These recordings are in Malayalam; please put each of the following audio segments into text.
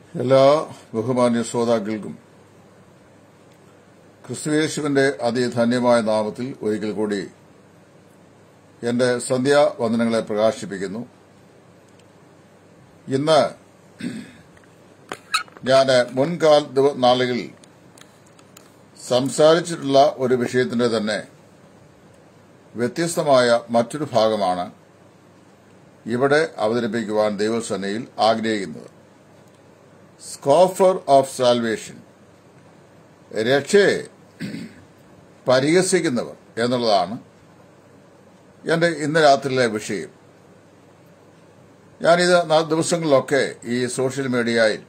എല്ലാ ബഹുമാന്യ ശ്രോതാക്കൾക്കും ക്രിസ്തുയേശുവിന്റെ അതിധന്യമായ നാമത്തിൽ ഒരിക്കൽ കൂടി എന്റെ സന്ധ്യാവന്ദനങ്ങളെ പ്രകാശിപ്പിക്കുന്നു ഇന്ന് ഞാൻ മുൻകാല ദിവ- നാളുകളിൽ സംസാരിച്ചിട്ടുള്ള ഒരു വിഷയത്തിന്റെ തന്നെ വ്യത്യസ്തമായ മറ്റൊരു ഭാഗമാണ് ഇവിടെ അവതരിപ്പിക്കുവാൻ ദൈവസേനയിൽ ആഗ്രഹിക്കുന്നത് സ്കോഫർ ഓഫ് സാൽവേഷൻ രക്ഷയെ പരിഹസിക്കുന്നവർ എന്നുള്ളതാണ് എന്റെ ഇന്ന് രാത്രിയിലെ വിഷയം ഞാനിത് നാ- ദിവസങ്ങളിലൊക്കെ ഈ സോഷ്യൽ മീഡിയയിൽ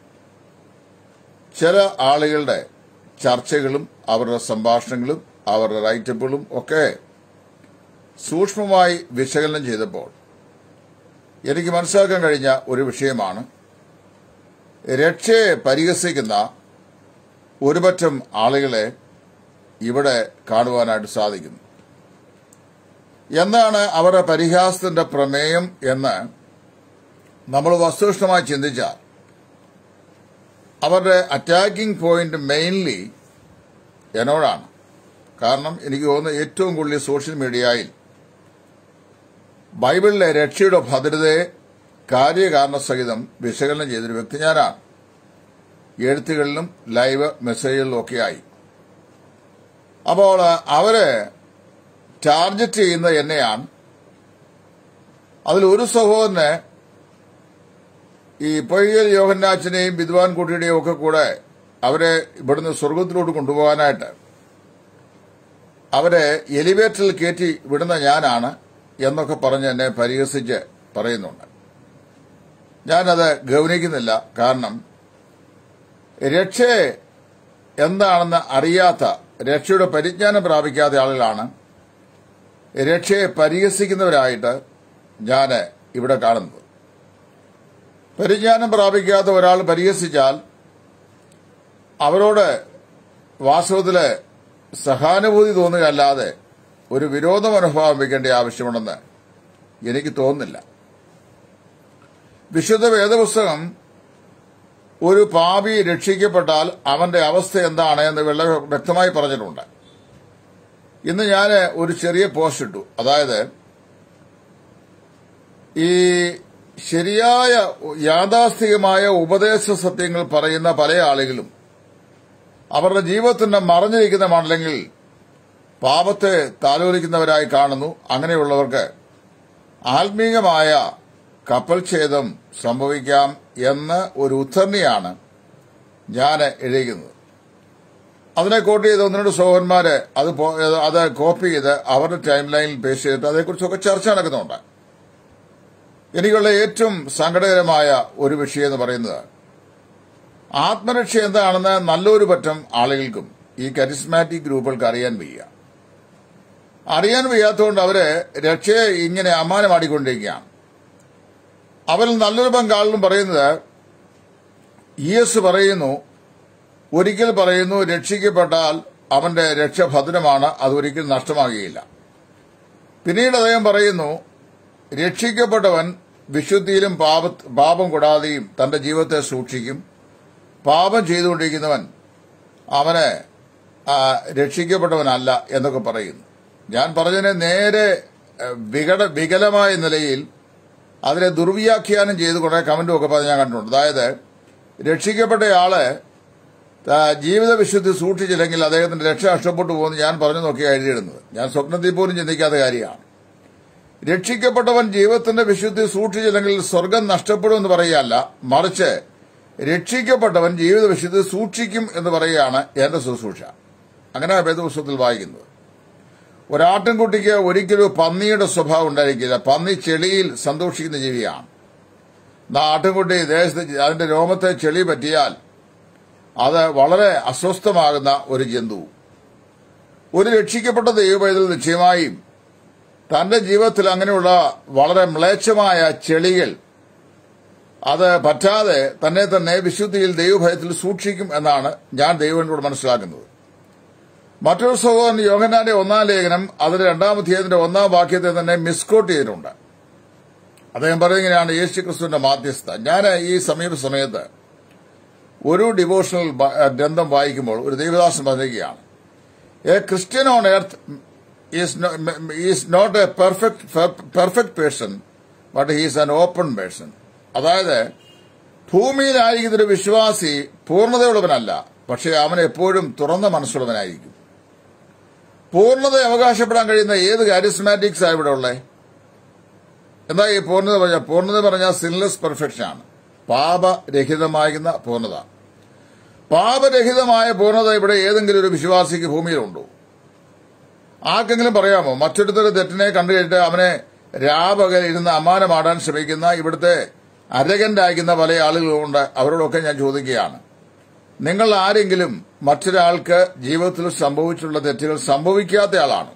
ചില ആളുകളുടെ ചർച്ചകളും അവരുടെ സംഭാഷണങ്ങളും അവരുടെ റൈറ്റപ്പുകളും ഒക്കെ സൂക്ഷ്മമായി വിശകലനം ചെയ്തപ്പോൾ എനിക്ക് മനസ്സിലാക്കാൻ കഴിഞ്ഞ ഒരു വിഷയമാണ് രക്ഷയെ പരിഹസിക്കുന്ന ഒരുപറ്റം ആളുകളെ ഇവിടെ കാണുവാനായിട്ട് സാധിക്കുന്നു എന്താണ് അവരുടെ പരിഹാസത്തിന്റെ പ്രമേയം എന്ന് നമ്മൾ വസ്തുനിഷ്ഠമായി ചിന്തിച്ചാൽ അവരുടെ അറ്റാക്കിംഗ് പോയിന്റ് മെയിൻലി എന്നോടാണ് കാരണം എനിക്ക് തോന്നുന്നു ഏറ്റവും കൂടുതൽ സോഷ്യൽ മീഡിയയിൽ ബൈബിളിലെ രക്ഷയുടെ ഭദ്രതയെ കാര്യകാരണ സഹിതം വിശകലനം ചെയ്തൊരു വ്യക്തി ഞാനാണ് എഴുത്തുകളിലും ലൈവ് മെസ്സേജുകളിലും ഒക്കെയായി അപ്പോൾ അവര് ടാർഗറ്റ് ചെയ്യുന്നത് എന്നെയാണ് അതിൽ ഒരു സഹോദരന് ഈ പൊയ്യൽ യോഹന്നാച്ചനെയും വിദ്വാൻ കുട്ടിയുടെയും ഒക്കെ കൂടെ അവരെ ഇവിടുന്ന് സ്വർഗത്തിലോട്ട് കൊണ്ടുപോകാനായിട്ട് അവരെ എലിവേറ്ററിൽ കയറ്റി വിടുന്ന ഞാനാണ് എന്നൊക്കെ പറഞ്ഞ് എന്നെ പരിഹസിച്ച് പറയുന്നുണ്ട് ഞാനത് ഗൗനിക്കുന്നില്ല കാരണം രക്ഷയെ എന്താണെന്ന് അറിയാത്ത രക്ഷയുടെ പരിജ്ഞാനം പ്രാപിക്കാത്ത ആളുകളാണ് രക്ഷയെ പരിഹസിക്കുന്നവരായിട്ട് ഞാൻ ഇവിടെ കാണുന്നത് പരിജ്ഞാനം പ്രാപിക്കാത്ത ഒരാൾ പരിഹസിച്ചാൽ അവരോട് വാസ്തവത്തില് സഹാനുഭൂതി തോന്നുകയല്ലാതെ ഒരു വിരോധ മനോഭാവം വയ്ക്കേണ്ട ആവശ്യമുണ്ടെന്ന് എനിക്ക് തോന്നുന്നില്ല വിശുദ്ധ വേദപുസ്തകം ഒരു പാപി രക്ഷിക്കപ്പെട്ടാൽ അവന്റെ അവസ്ഥ എന്താണ് എന്ന് വളരെ വ്യക്തമായി പറഞ്ഞിട്ടുണ്ട് ഇന്ന് ഞാൻ ഒരു ചെറിയ പോസ്റ്റ് ഇട്ടു അതായത് ഈ ശരിയായ യാഥാസ്ഥികമായ ഉപദേശ സത്യങ്ങൾ പറയുന്ന പല ആളുകളും അവരുടെ ജീവിതത്തിന്റെ മറഞ്ഞിരിക്കുന്ന മണ്ഡലങ്ങളിൽ പാപത്തെ താലോലിക്കുന്നവരായി കാണുന്നു അങ്ങനെയുള്ളവർക്ക് ആത്മീകമായ കപ്പൽ ഛേദം സംഭവിക്കാം എന്ന ഒരു ഉദ്ധരണിയാണ് ഞാൻ എഴുതിക്കുന്നത് അതിനെ കോട്ട് ചെയ്ത് ഒന്ന് രണ്ട് സഹോദരന്മാര് അത് പോ- അത് കോപ്പി ചെയ്ത് അവരുടെ ടൈം ലൈനിൽ പേസ്റ്റ് ചെയ്തിട്ട് അതേക്കുറിച്ചൊക്കെ ചർച്ച നടക്കുന്നുണ്ട് എനിക്കുള്ള ഏറ്റവും സങ്കടകരമായ ഒരു വിഷയം എന്ന് പറയുന്നത് ആത്മരക്ഷ എന്താണെന്ന് നല്ലൊരു പറ്റം ആളുകൾക്കും ഈ കരിസ്മാറ്റിക് ഗ്രൂപ്പുകൾക്ക് അറിയാൻ വയ്യ അറിയാൻ വയ്യാത്തതുകൊണ്ട് അവര് രക്ഷയെ ഇങ്ങനെ അമ്മാനമാടിക്കൊണ്ടിരിക്കുകയാണ് അവരിൽ നല്ലൊരു പങ്കാളിലും പറയുന്നത് യേസ് പറയുന്നു ഒരിക്കൽ പറയുന്നു രക്ഷിക്കപ്പെട്ടാൽ അവന്റെ രക്ഷ ഭദ്രമാണ് അതൊരിക്കലും നഷ്ടമാകുകയില്ല പിന്നീട് അദ്ദേഹം പറയുന്നു രക്ഷിക്കപ്പെട്ടവൻ വിശുദ്ധിയിലും പാപ പാപം കൂടാതെയും തന്റെ ജീവിതത്തെ സൂക്ഷിക്കും പാപം ചെയ്തുകൊണ്ടിരിക്കുന്നവൻ അവന് ആ, രക്ഷിക്കപ്പെട്ടവനല്ല എന്നൊക്കെ പറയുന്നു ഞാൻ പറഞ്ഞതിനെ നേരെ ആ, വികട വികലമായ നിലയിൽ അതിനെ ദുർവ്യാഖ്യാനം ചെയ്ത് കുറെ കമന്റും ഒക്കെ പറഞ്ഞ് ഞാൻ കണ്ടിട്ടുണ്ട് അതായത് രക്ഷിക്കപ്പെട്ടയാള് ആ, ജീവിത വിശുദ്ധി സൂക്ഷിച്ചില്ലെങ്കിൽ അദ്ദേഹത്തിന്റെ രക്ഷ നഷ്ടപ്പെട്ടു പോകുമെന്ന് ഞാൻ പറഞ്ഞു നോക്കിയാണ് എഴുതിയിടുന്നത് ഞാൻ സ്വപ്നത്തിൽ പോലും ചിന്തിക്കാത്ത കാര്യമാണ് രക്ഷിക്കപ്പെട്ടവൻ ജീവിതത്തിന്റെ വിശുദ്ധി സൂക്ഷിച്ചില്ലെങ്കിൽ സ്വർഗം നഷ്ടപ്പെടുമെന്ന് പറയുകയല്ല മറിച്ച് രക്ഷിക്കപ്പെട്ടവൻ ജീവിത വിശുദ്ധി സൂക്ഷിക്കും എന്ന് പറയുകയാണ് എന്റെ ശുശ്രൂഷ അങ്ങനെ വേദപുസ്തകത്തിൽ വായിക്കുന്നത് ഒരാട്ടിൻകുട്ടിക്ക് ഒരിക്കലും പന്നിയുടെ സ്വഭാവം ഉണ്ടായിരിക്കില്ല പന്നി ചെളിയിൽ സന്തോഷിക്കുന്ന ജീവിയാണ് എന്നാ ആട്ടിൻകുട്ടി ദേശത്ത് അതിന്റെ രോമത്തെ ചെളി പറ്റിയാൽ അത് വളരെ അസ്വസ്ഥമാകുന്ന ഒരു ജന്തു ഒരു രക്ഷിക്കപ്പെട്ട ദൈവപൈതൽ നിശ്ചയമായും തന്റെ ജീവിതത്തിൽ അങ്ങനെയുള്ള വളരെ മ്ലേച്ഛമായ ചെളികൾ അത് പറ്റാതെ തന്നെ തന്നെ വിശുദ്ധിയിൽ ദൈവഭയത്തിൽ സൂക്ഷിക്കും എന്നാണ് ഞാൻ ദൈവനോട് മനസ്സിലാക്കുന്നത് മറ്റൊരു സഹോദരൻ യോഹന്നാന്റെ ഒന്നാം ലേഖനം അതിന്റെ രണ്ടാം അധ്യായത്തിന്റെ ഒന്നാം വാക്യത്തെ തന്നെ മിസ്കോട്ട് ചെയ്തിട്ടുണ്ട് അദ്ദേഹം പറയുന്നതാണ് യേശു ക്രിസ്തുവിന്റെ മാധ്യസ്ഥ ഞാൻ ഈ സമീപ സമയത്ത് ഒരു ഡിവോഷണൽ ബ- ഗ്രന്ഥം വായിക്കുമ്പോൾ ഒരു ദൈവദാസൻ പറയുകയാണ് a Christian on earth is not a perfect perfect person but he's an open person അതായത് ഭൂമിയിലായിരിക്കുന്ന ഒരു വിശ്വാസി പൂർണ്ണതയുള്ളവനല്ല പക്ഷെ അവൻ എപ്പോഴും തുറന്ന മനസ്സുള്ളവനായിരിക്കും പൂർണ്ണത അവകാശപ്പെടാൻ കഴിയുന്ന ഏത് കാരിസ്മാറ്റിക്സ് ആ ഇവിടെ ഉള്ളേ എന്താ ഈ പൂർണ്ണത പറഞ്ഞ പൂർണ്ണത പറഞ്ഞാൽ സിൻലെസ് പെർഫെക്ഷൻ ആണ് പാപരഹിതമാകുന്ന പൂർണ്ണത പാപരഹിതമായ പൂർണ്ണത ഇവിടെ ഏതെങ്കിലും ഒരു വിശ്വാസിക്ക് ഭൂമിയിലുണ്ടോ ആർക്കെങ്കിലും പറയാമോ മറ്റൊരുത്തൊരു തെറ്റിനെ കണ്ടു കഴിഞ്ഞിട്ട് അവനെ രാപകൽ ഇരുന്ന് അമ്മാനമാടാൻ ശ്രമിക്കുന്ന ഇവിടുത്തെ അരകന്റായിരിക്കുന്ന പല ആളുകളുണ്ട് അവരോടൊക്കെ ഞാൻ ചോദിക്കുകയാണ് നിങ്ങൾ ആരെങ്കിലും മറ്റൊരാൾക്ക് ജീവിതത്തിൽ സംഭവിച്ചിട്ടുള്ള തെറ്റുകൾ സംഭവിക്കാത്ത ആളാണ്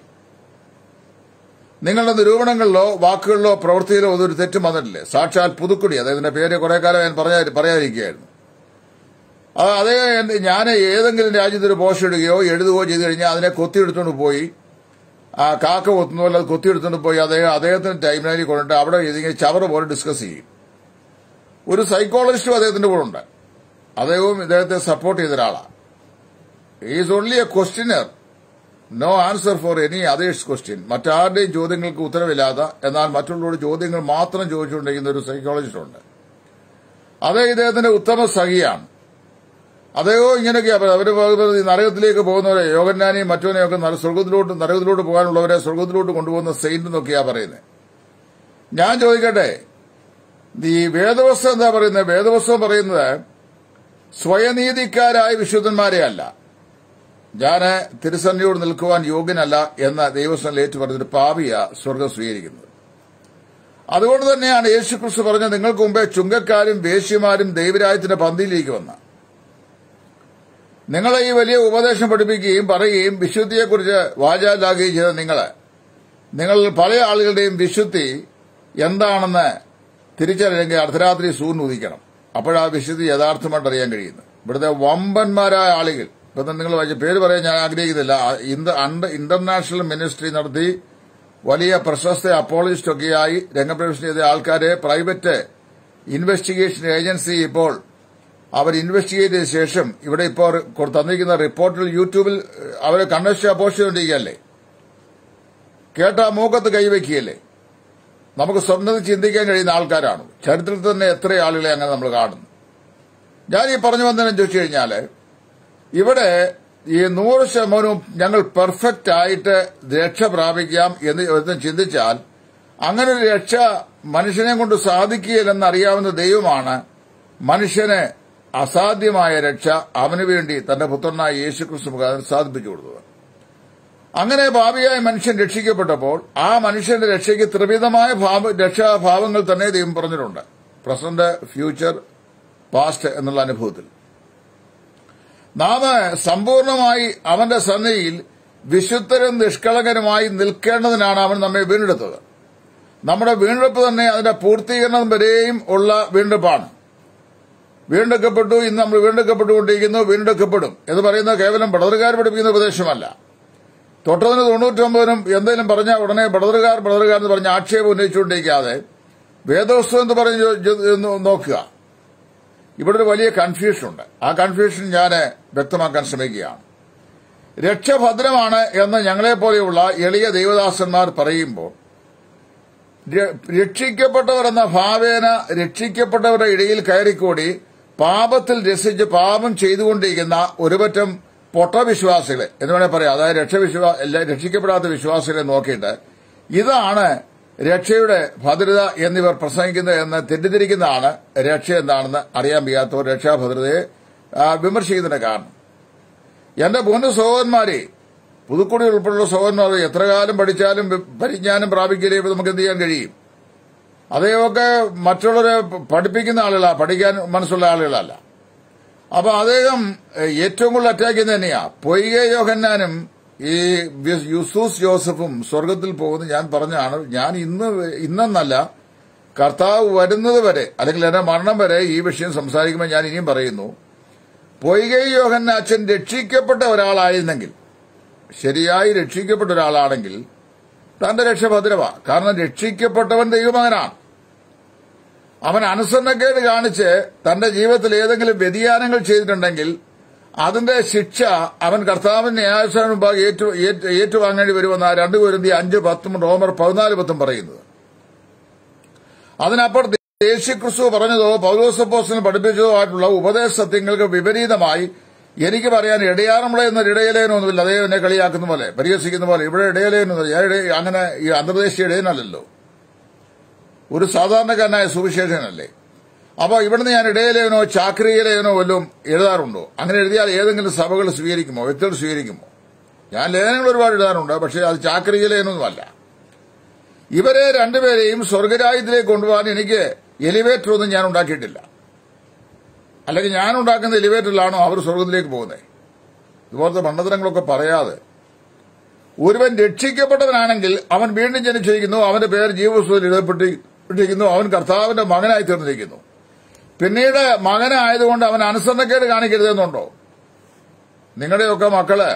നിങ്ങളുടെ നിരൂപണങ്ങളിലോ വാക്കുകളിലോ പ്രവൃത്തിയിലോ അതൊരു തെറ്റും വന്നിട്ടില്ലേ സാക്ഷാൽ പുതുക്കുടി അദ്ദേഹത്തിന്റെ പേര് കുറെ കാലം ഞാൻ പറഞ്ഞ പറയാതിരിക്കുകയായിരുന്നു അത് അതേ ഞാൻ ഏതെങ്കിലും രാജ്യത്ത് ഒരു പോസ്റ്റ് ഇടുകയോ എഴുതുകയോ ചെയ്തു കഴിഞ്ഞാൽ അതിനെ കൊത്തിയെടുത്തുകൊണ്ട് പോയി ആ കാക്ക കൊത്തുന്ന പോലെ അത് കൊത്തിയെടുത്തുകൊണ്ട് പോയി അദ്ദേഹം അദ്ദേഹത്തിന്റെ ടൈമിനായി കൊണ്ടിട്ട് അവിടെ ഇതിങ്ങനെ ചവറ് പോലെ ഡിസ്കസ് ചെയ്യും ഒരു സൈക്കോളജിസ്റ്റും അദ്ദേഹത്തിന്റെ കൂടെ ഉണ്ട് അദ്ദേഹവും ഇദ്ദേഹത്തെ സപ്പോർട്ട് ചെയ്ത ഒരാളാണ് is only a questioner no answer for any others question മറ്റാരുടെയും ചോദ്യങ്ങൾക്ക് ഉത്തരവില്ലാത്ത എന്നാൽ മറ്റുള്ളവരുടെ ചോദ്യങ്ങൾ മാത്രം ചോദിച്ചുകൊണ്ടിരിക്കുന്ന ഒരു സൈക്കോളജിസ്റ്റ് ഉണ്ട് അതേ ഇദ്ദേഹത്തിന്റെ ഉത്തമ സഖിയാണ് അദ്ദേഹവും ഇങ്ങനെയൊക്കെയാ അവര് ഈ നരകത്തിലേക്ക് പോകുന്നവരെ യോഗന്നാനെയും മറ്റവനെയൊക്കെ നര- സ്വർഗത്തിലോട്ട് നരകത്തിലോട്ട് പോകാനുള്ളവരെ സ്വർഗത്തിലോട്ട് കൊണ്ടുപോകുന്ന സെയിന്റ് എന്നൊക്കെയാ പറയുന്നത് ഞാൻ ചോദിക്കട്ടെ ഈ വേദവസ്ത്രം എന്താ പറയുന്നത് വേദവസ്ത്രം പറയുന്നത് സ്വയനീതിക്കാരായ വിശുദ്ധന്മാരെ അല്ല ഞാൻ തിരുസന്നിയോട് നിൽക്കുവാൻ യോഗ്യനല്ല എന്ന ദൈവസ്വം ഏറ്റു പറഞ്ഞൊരു പാപിയ സ്വർഗം സ്വീകരിക്കുന്നത് അതുകൊണ്ട് തന്നെയാണ് യേശുക്രിസ്തു പറഞ്ഞത് നിങ്ങൾക്ക് മുമ്പേ ചുങ്കക്കാരും വേശ്യമാരും ദൈവരായത്തിന്റെ പന്തിയിലേക്ക് വന്ന നിങ്ങളെ ഈ വലിയ ഉപദേശം പഠിപ്പിക്കുകയും പറയുകയും വിശുദ്ധിയെക്കുറിച്ച് വാചാലാകുകയും ചെയ്ത നിങ്ങള് നിങ്ങൾ പല ആളുകളുടെയും വിശുദ്ധി എന്താണെന്ന് തിരിച്ചറിയെങ്കിൽ അർദ്ധരാത്രി സൂര്യൻ ഉദിക്കണം അപ്പോഴാ വിശുദ്ധി യഥാർത്ഥമായിട്ട് അറിയാൻ കഴിയുന്നത് ഇവിടുത്തെ വമ്പന്മാരായ ആളുകൾ ഇപ്പൊ തന്നെ നിങ്ങൾ വായിച്ച പേര് പറയാൻ ഞാൻ ആഗ്രഹിക്കുന്നില്ല ഇന്ത- അണ്ട- ഇന്റർനാഷണൽ മിനിസ്ട്രി നടത്തി വലിയ പ്രശസ്ത അപ്പോളജിസ്റ്റ് ഒക്കെയായി രംഗപ്രവേശനം ചെയ്ത ആൾക്കാരെ പ്രൈവറ്റ് ഇൻവെസ്റ്റിഗേഷൻ ഏജൻസി ഇപ്പോൾ അവർ ഇൻവെസ്റ്റിഗേറ്റ് ചെയ്ത ശേഷം ഇവിടെ ഇപ്പോൾ കൊ- തന്നിരിക്കുന്ന റിപ്പോർട്ടിൽ യൂട്യൂബിൽ ഏഹ്, അവരെ കണ്ണസ്റ്റ് അപ്പോസ്റ്റ് ചെയ്തുകൊണ്ടിരിക്കുകയല്ലേ കേട്ട മൂക്കത്ത് കൈവയ്ക്കുകയല്ലേ നമുക്ക് സ്വപ്നത്തിൽ ചിന്തിക്കാൻ കഴിയുന്ന ആൾക്കാരാണ് ചരിത്രത്തിൽ തന്നെ എത്ര ആളുകളെ അങ്ങനെ നമ്മൾ കാണുന്നു ഞാൻ ഈ പറഞ്ഞു വന്നതിനെ ചോദിച്ചു കഴിഞ്ഞാല് ഇവിടെ ഈ നൂറ് ശതമാനവും ഞങ്ങൾ പെർഫെക്റ്റ് ആയിട്ട് രക്ഷ പ്രാപിക്കാം എന്ന് എന്ന് ചിന്തിച്ചാൽ അങ്ങനെ ഒരു രക്ഷ മനുഷ്യനെ കൊണ്ട് സാധിക്കുകയില്ലെന്ന് അറിയാവുന്ന ദൈവമാണ് മനുഷ്യന് അസാധ്യമായ രക്ഷ അവന് വേണ്ടി തന്റെ പുത്രനായ യേശുക്രിസ്തു മുഖാന്തരം സാധിപ്പിച്ചു കൊടുത്തത് അങ്ങനെ ഭാവിയായ മനുഷ്യൻ രക്ഷിക്കപ്പെട്ടപ്പോൾ ആ മനുഷ്യന്റെ രക്ഷയ്ക്ക് ത്രിവിധമായ ഭാവ- രക്ഷാഭാവങ്ങൾ തന്നെ ദൈവം പറഞ്ഞിട്ടുണ്ട് പ്രസന്റ് ഫ്യൂച്ചർ പാസ്റ്റ് എന്നുള്ള അനുഭവത്തിൽ നാം സമ്പൂർണമായി അവന്റെ സന്നിധിയിൽ വിശുദ്ധരും നിഷ്കളങ്കരുമായി നിൽക്കേണ്ടതിനാണ് അവൻ നമ്മെ വീണ്ടെടുത്തത് നമ്മുടെ വീണ്ടെടുപ്പ് തന്നെ അതിന്റെ പൂർത്തീകരണം വരെയും ഉള്ള വീണ്ടെടുപ്പാണ് വീണ്ടെടുക്കപ്പെട്ടു ഇന്ന് നമ്മൾ വീണ്ടെടുക്കപ്പെട്ടുകൊണ്ടിരിക്കുന്നു വീണ്ടെടുക്കപ്പെടും എന്ന് പറയുന്നത് കേവലം ബടറുകാർ പഠിപ്പിക്കുന്ന ഉപദേശമല്ല തൊട്ടതിന് തൊണ്ണൂറ്റൊമ്പതിനും എന്തെങ്കിലും പറഞ്ഞ ഉടനെ ബടറുകാർ ബടറുകാർ എന്ന് പറഞ്ഞ് ആക്ഷേപം ഉന്നയിച്ചുകൊണ്ടിരിക്കാതെ വേദോസ്തം എന്ന് പറഞ്ഞ് ചോ- ചോ- ഒന്ന് നോക്കുക ഇവിടെ ഒരു വലിയ കൺഫ്യൂഷൻ ഉണ്ട് ആ കൺഫ്യൂഷൻ ഞാൻ വ്യക്തമാക്കാൻ ശ്രമിക്കുകയാണ് രക്ഷ ഭദ്രമാണ് എന്ന് ഞങ്ങളെപ്പോലെയുള്ള എളിയ ദൈവദാസന്മാർ പറയുമ്പോൾ ര- രക്ഷിക്കപ്പെട്ടവർ എന്ന ഭാവേന രക്ഷിക്കപ്പെട്ടവരുടെ ഇടയിൽ കയറിക്കൂടി പാപത്തിൽ രസിച്ച് പാപം ചെയ്തുകൊണ്ടിരിക്കുന്ന ഒരുപറ്റം പൊട്ടവിശ്വാസികളെ എന്ന് വേണേൽ പറയാം അതായത് രക്ഷവിശ്വാ എല്ലാ- രക്ഷിക്കപ്പെടാത്ത വിശ്വാസികളെ നോക്കിയിട്ട് ഇതാണ് രക്ഷയുടെ ഭദ്രത എന്നിവർ പ്രസംഗിക്കുന്നത് എന്ന് തെറ്റിദ്ധരിക്കുന്നതാണ് രക്ഷ എന്താണെന്ന് അറിയാൻ വയ്യാത്തവർ രക്ഷാഭദ്രതയെ ആ, വിമർശിക്കുന്നതിന്റെ കാരണം എന്റെ മൂന്ന് സഹോദരന്മാരെ പുതുക്കുടി ഉൾപ്പെടെയുള്ള സഹോദരന്മാർ എത്ര കാലം പഠിച്ചാലും വി- പരിജ്ഞാനം പ്രാപിക്കില്ലേ നമുക്ക് എന്ത് ചെയ്യാൻ കഴിയും അദ്ദേഹമൊക്കെ മറ്റുള്ളവരെ പ- പഠിപ്പിക്കുന്ന ആളുകളാ പഠിക്കാൻ മനസ്സുള്ള ആളുകളല്ല അപ്പൊ അദ്ദേഹം ഏഹ്, ഏറ്റവും കൂടുതൽ അറ്റാക്ക് ചെയ്യുന്നത് തന്നെയാ പൊയ്കെ യോഹന്നാനും ഈ വി- യൂസൂസ് ജോസഫും സ്വർഗത്തിൽ പോകുന്നു ഞാൻ പറഞ്ഞാണ് ഞാൻ ഇന്ന് ഇന്നെന്നല്ല കർത്താവ് വരുന്നത് വരെ അല്ലെങ്കിൽ എന്റെ മരണം വരെ ഈ വിഷയം സംസാരിക്കുമ്പോൾ ഞാൻ ഇനിയും പറയുന്നു പൊയ്കെ യോഹന്ന അച്ഛൻ രക്ഷിക്കപ്പെട്ട ഒരാളായിരുന്നെങ്കിൽ ശരിയായി രക്ഷിക്കപ്പെട്ട ഒരാളാണെങ്കിൽ തന്റെ രക്ഷ ഭദ്രമാ കാരണം രക്ഷിക്കപ്പെട്ടവൻ ദൈവമകനാണ് അവൻ അനുസരണക്കേട് കാണിച്ച് തന്റെ ജീവിതത്തിൽ ഏതെങ്കിലും വ്യതിയാനങ്ങൾ ചെയ്തിട്ടുണ്ടെങ്കിൽ അതിന്റെ ശിക്ഷ അവൻ കർത്താവിന്റെ ന്യായാസനം മുമ്പാകെ ഏറ്റു ഏറ്റു- ഏറ്റുവാങ്ങേണ്ടി വരുമെന്ന രണ്ട് പേരുന്തി അഞ്ച് പത്തും റോമർ പതിനാല് പത്തും പറയുന്നത് അതിനപ്പുറത്ത് യേശുക്രിസ്തു പറഞ്ഞതോ പൗലോസപ്പോസിന് പഠിപ്പിച്ചതോ ആയിട്ടുള്ള ഉപദേശ സത്യങ്ങൾക്ക് വിപരീതമായി എനിക്ക് പറയാൻ ഇടയാറമുള്ള എന്നൊരു ഇടയലേനൊന്നുമില്ല അതേ എന്നെ കളിയാക്കുന്ന പോലെ പരിഹസിക്കുന്ന പോലെ ഇവിടെ ഇടയലേനൊന്നുമില്ല ഞാൻ ഇടയ- അങ്ങനെ ഈ അന്തർദേശീയ ഇടയനല്ലല്ലോ ഒരു സാധാരണക്കാരനായ സുവിശേഷനല്ലേ അപ്പൊ ഇവിടുന്ന് ഞാൻ ഇടയലേനോ ചാക്രിയലേനോ വല്ലതും എഴുതാറുണ്ടോ അങ്ങനെ എഴുതിയാൽ ഏതെങ്കിലും സഭകൾ സ്വീകരിക്കുമോ വ്യക്തികൾ സ്വീകരിക്കുമോ ഞാൻ ലേഖനങ്ങൾ ഒരുപാട് എഴുതാറുണ്ട് പക്ഷേ അത് ചാക്രിയലേനൊന്നുമല്ല ഇവരെ രണ്ടുപേരെയും സ്വർഗരാജ്യത്തിലേക്ക് കൊണ്ടുപോകാൻ എനിക്ക് എലിവേറ്റർ ഒന്നും ഞാൻ ഉണ്ടാക്കിയിട്ടില്ല അല്ലെങ്കിൽ ഞാൻ ഉണ്ടാക്കുന്ന എലിവേറ്ററിലാണോ അവർ സ്വർഗത്തിലേക്ക് പോകുന്നത് ഇതുപോലത്തെ മണ്ഡലങ്ങളൊക്കെ പറയാതെ ഒരുവൻ രക്ഷിക്കപ്പെട്ടവനാണെങ്കിൽ അവൻ വീണ്ടും ജനിച്ചിരിക്കുന്നു അവന്റെ പേര് ജീവസ്വത്തിൽ എഴുതപ്പെട്ടിരിക്കുന്നു അവൻ കർത്താവിന്റെ മകനായി തീർന്നിരിക്കുന്നു പിന്നീട് മകനായതുകൊണ്ട് അവൻ അനുസരണക്കേട് കാണിക്കരുതെന്നുണ്ടോ നിങ്ങളുടെയൊക്കെ മക്കള്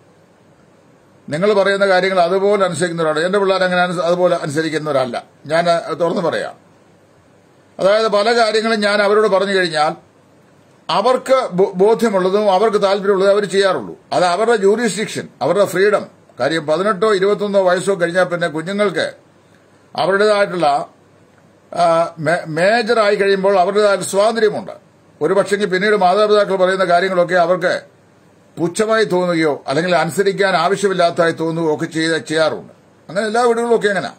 നിങ്ങൾ പറയുന്ന കാര്യങ്ങൾ അതുപോലെ അനുസരിക്കുന്നവരാണ് എന്റെ പിള്ളേർ അങ്ങനെ അനുസ- അതുപോലെ അനുസരിക്കുന്നവരല്ല ഞാൻ അത് തുറന്നു പറയാം അതായത് പല കാര്യങ്ങളും ഞാൻ അവരോട് പറഞ്ഞു കഴിഞ്ഞാൽ അവർക്ക് ബോ- ബോധ്യമുള്ളതും അവർക്ക് താല്പര്യമുള്ളതും അവർ ചെയ്യാറുള്ളൂ അത് അവരുടെ ജൂറിസ്ഡിക്ഷൻ അവരുടെ ഫ്രീഡം കാര്യം പതിനെട്ടോ ഇരുപത്തൊന്നോ വയസ്സോ കഴിഞ്ഞാൽ പിന്നെ കുഞ്ഞുങ്ങൾക്ക് അവരുടേതായിട്ടുള്ള ആ, മേ- മേജറായി കഴിയുമ്പോൾ അവരുടേതായ സ്വാതന്ത്ര്യമുണ്ട് ഒരു പക്ഷെങ്കിൽ പിന്നീട് മാതാപിതാക്കൾ പറയുന്ന കാര്യങ്ങളൊക്കെ അവർക്ക് പുച്ഛമായി തോന്നുകയോ അല്ലെങ്കിൽ അനുസരിക്കാൻ ആവശ്യമില്ലാത്തതായി തോന്നുകയോ ഒക്കെ ചെയ്ത് ചെയ്യാറുണ്ട് അങ്ങനെ എല്ലാ വീടുകളിലും ഒക്കെ എങ്ങനെ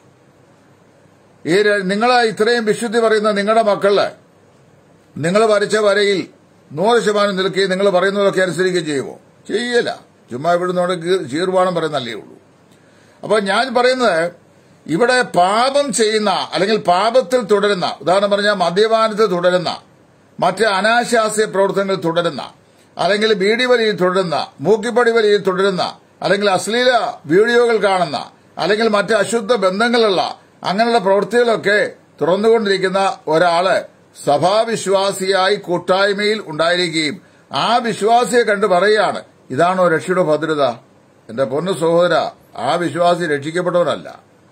ഈ നിങ്ങൾ ഇത്രയും വിശുദ്ധി പറയുന്ന നിങ്ങളുടെ മക്കള് നിങ്ങൾ വരച്ച വരയിൽ നൂറ് ശതമാനം നിൽക്കുകയും നിങ്ങൾ പറയുന്നതൊക്കെ അനുസരിക്കുകയും ചെയ്യുമോ ചെയ്യല ചുമ്മാ ഇവിടുന്നോട് ചീർവാണം പറയുന്നല്ലേ ഉള്ളൂ അപ്പൊ ഞാൻ പറയുന്നത് ഇവിടെ പാപം ചെയ്യുന്ന അല്ലെങ്കിൽ പാപത്തിൽ തുടരുന്ന ഉദാഹരണം പറഞ്ഞാൽ മദ്യപാനത്തിൽ തുടരുന്ന മറ്റ് അനാശാസ്യ പ്രവർത്തനങ്ങൾ തുടരുന്ന അല്ലെങ്കിൽ ബീഡി വലിയിൽ തുടരുന്ന മൂക്കിപ്പടി വലിയിൽ തുടരുന്ന അല്ലെങ്കിൽ അശ്ലീല വീഡിയോകൾ കാണുന്ന അല്ലെങ്കിൽ മറ്റ് അശുദ്ധ ബന്ധങ്ങളുള്ള അങ്ങനെയുള്ള പ്രവൃത്തികളൊക്കെ തുറന്നുകൊണ്ടിരിക്കുന്ന ഒരാള് സഭാവിശ്വാസിയായി കൂട്ടായ്മയിൽ ഉണ്ടായിരിക്കുകയും ആ വിശ്വാസിയെ കണ്ട് പറയുകയാണ് ഇതാണോ രക്ഷയുടെ ഭദ്രത എന്റെ പൊന്നു സഹോദര ആ വിശ്വാസി രക്ഷിക്കപ്പെട്ടവനല്ല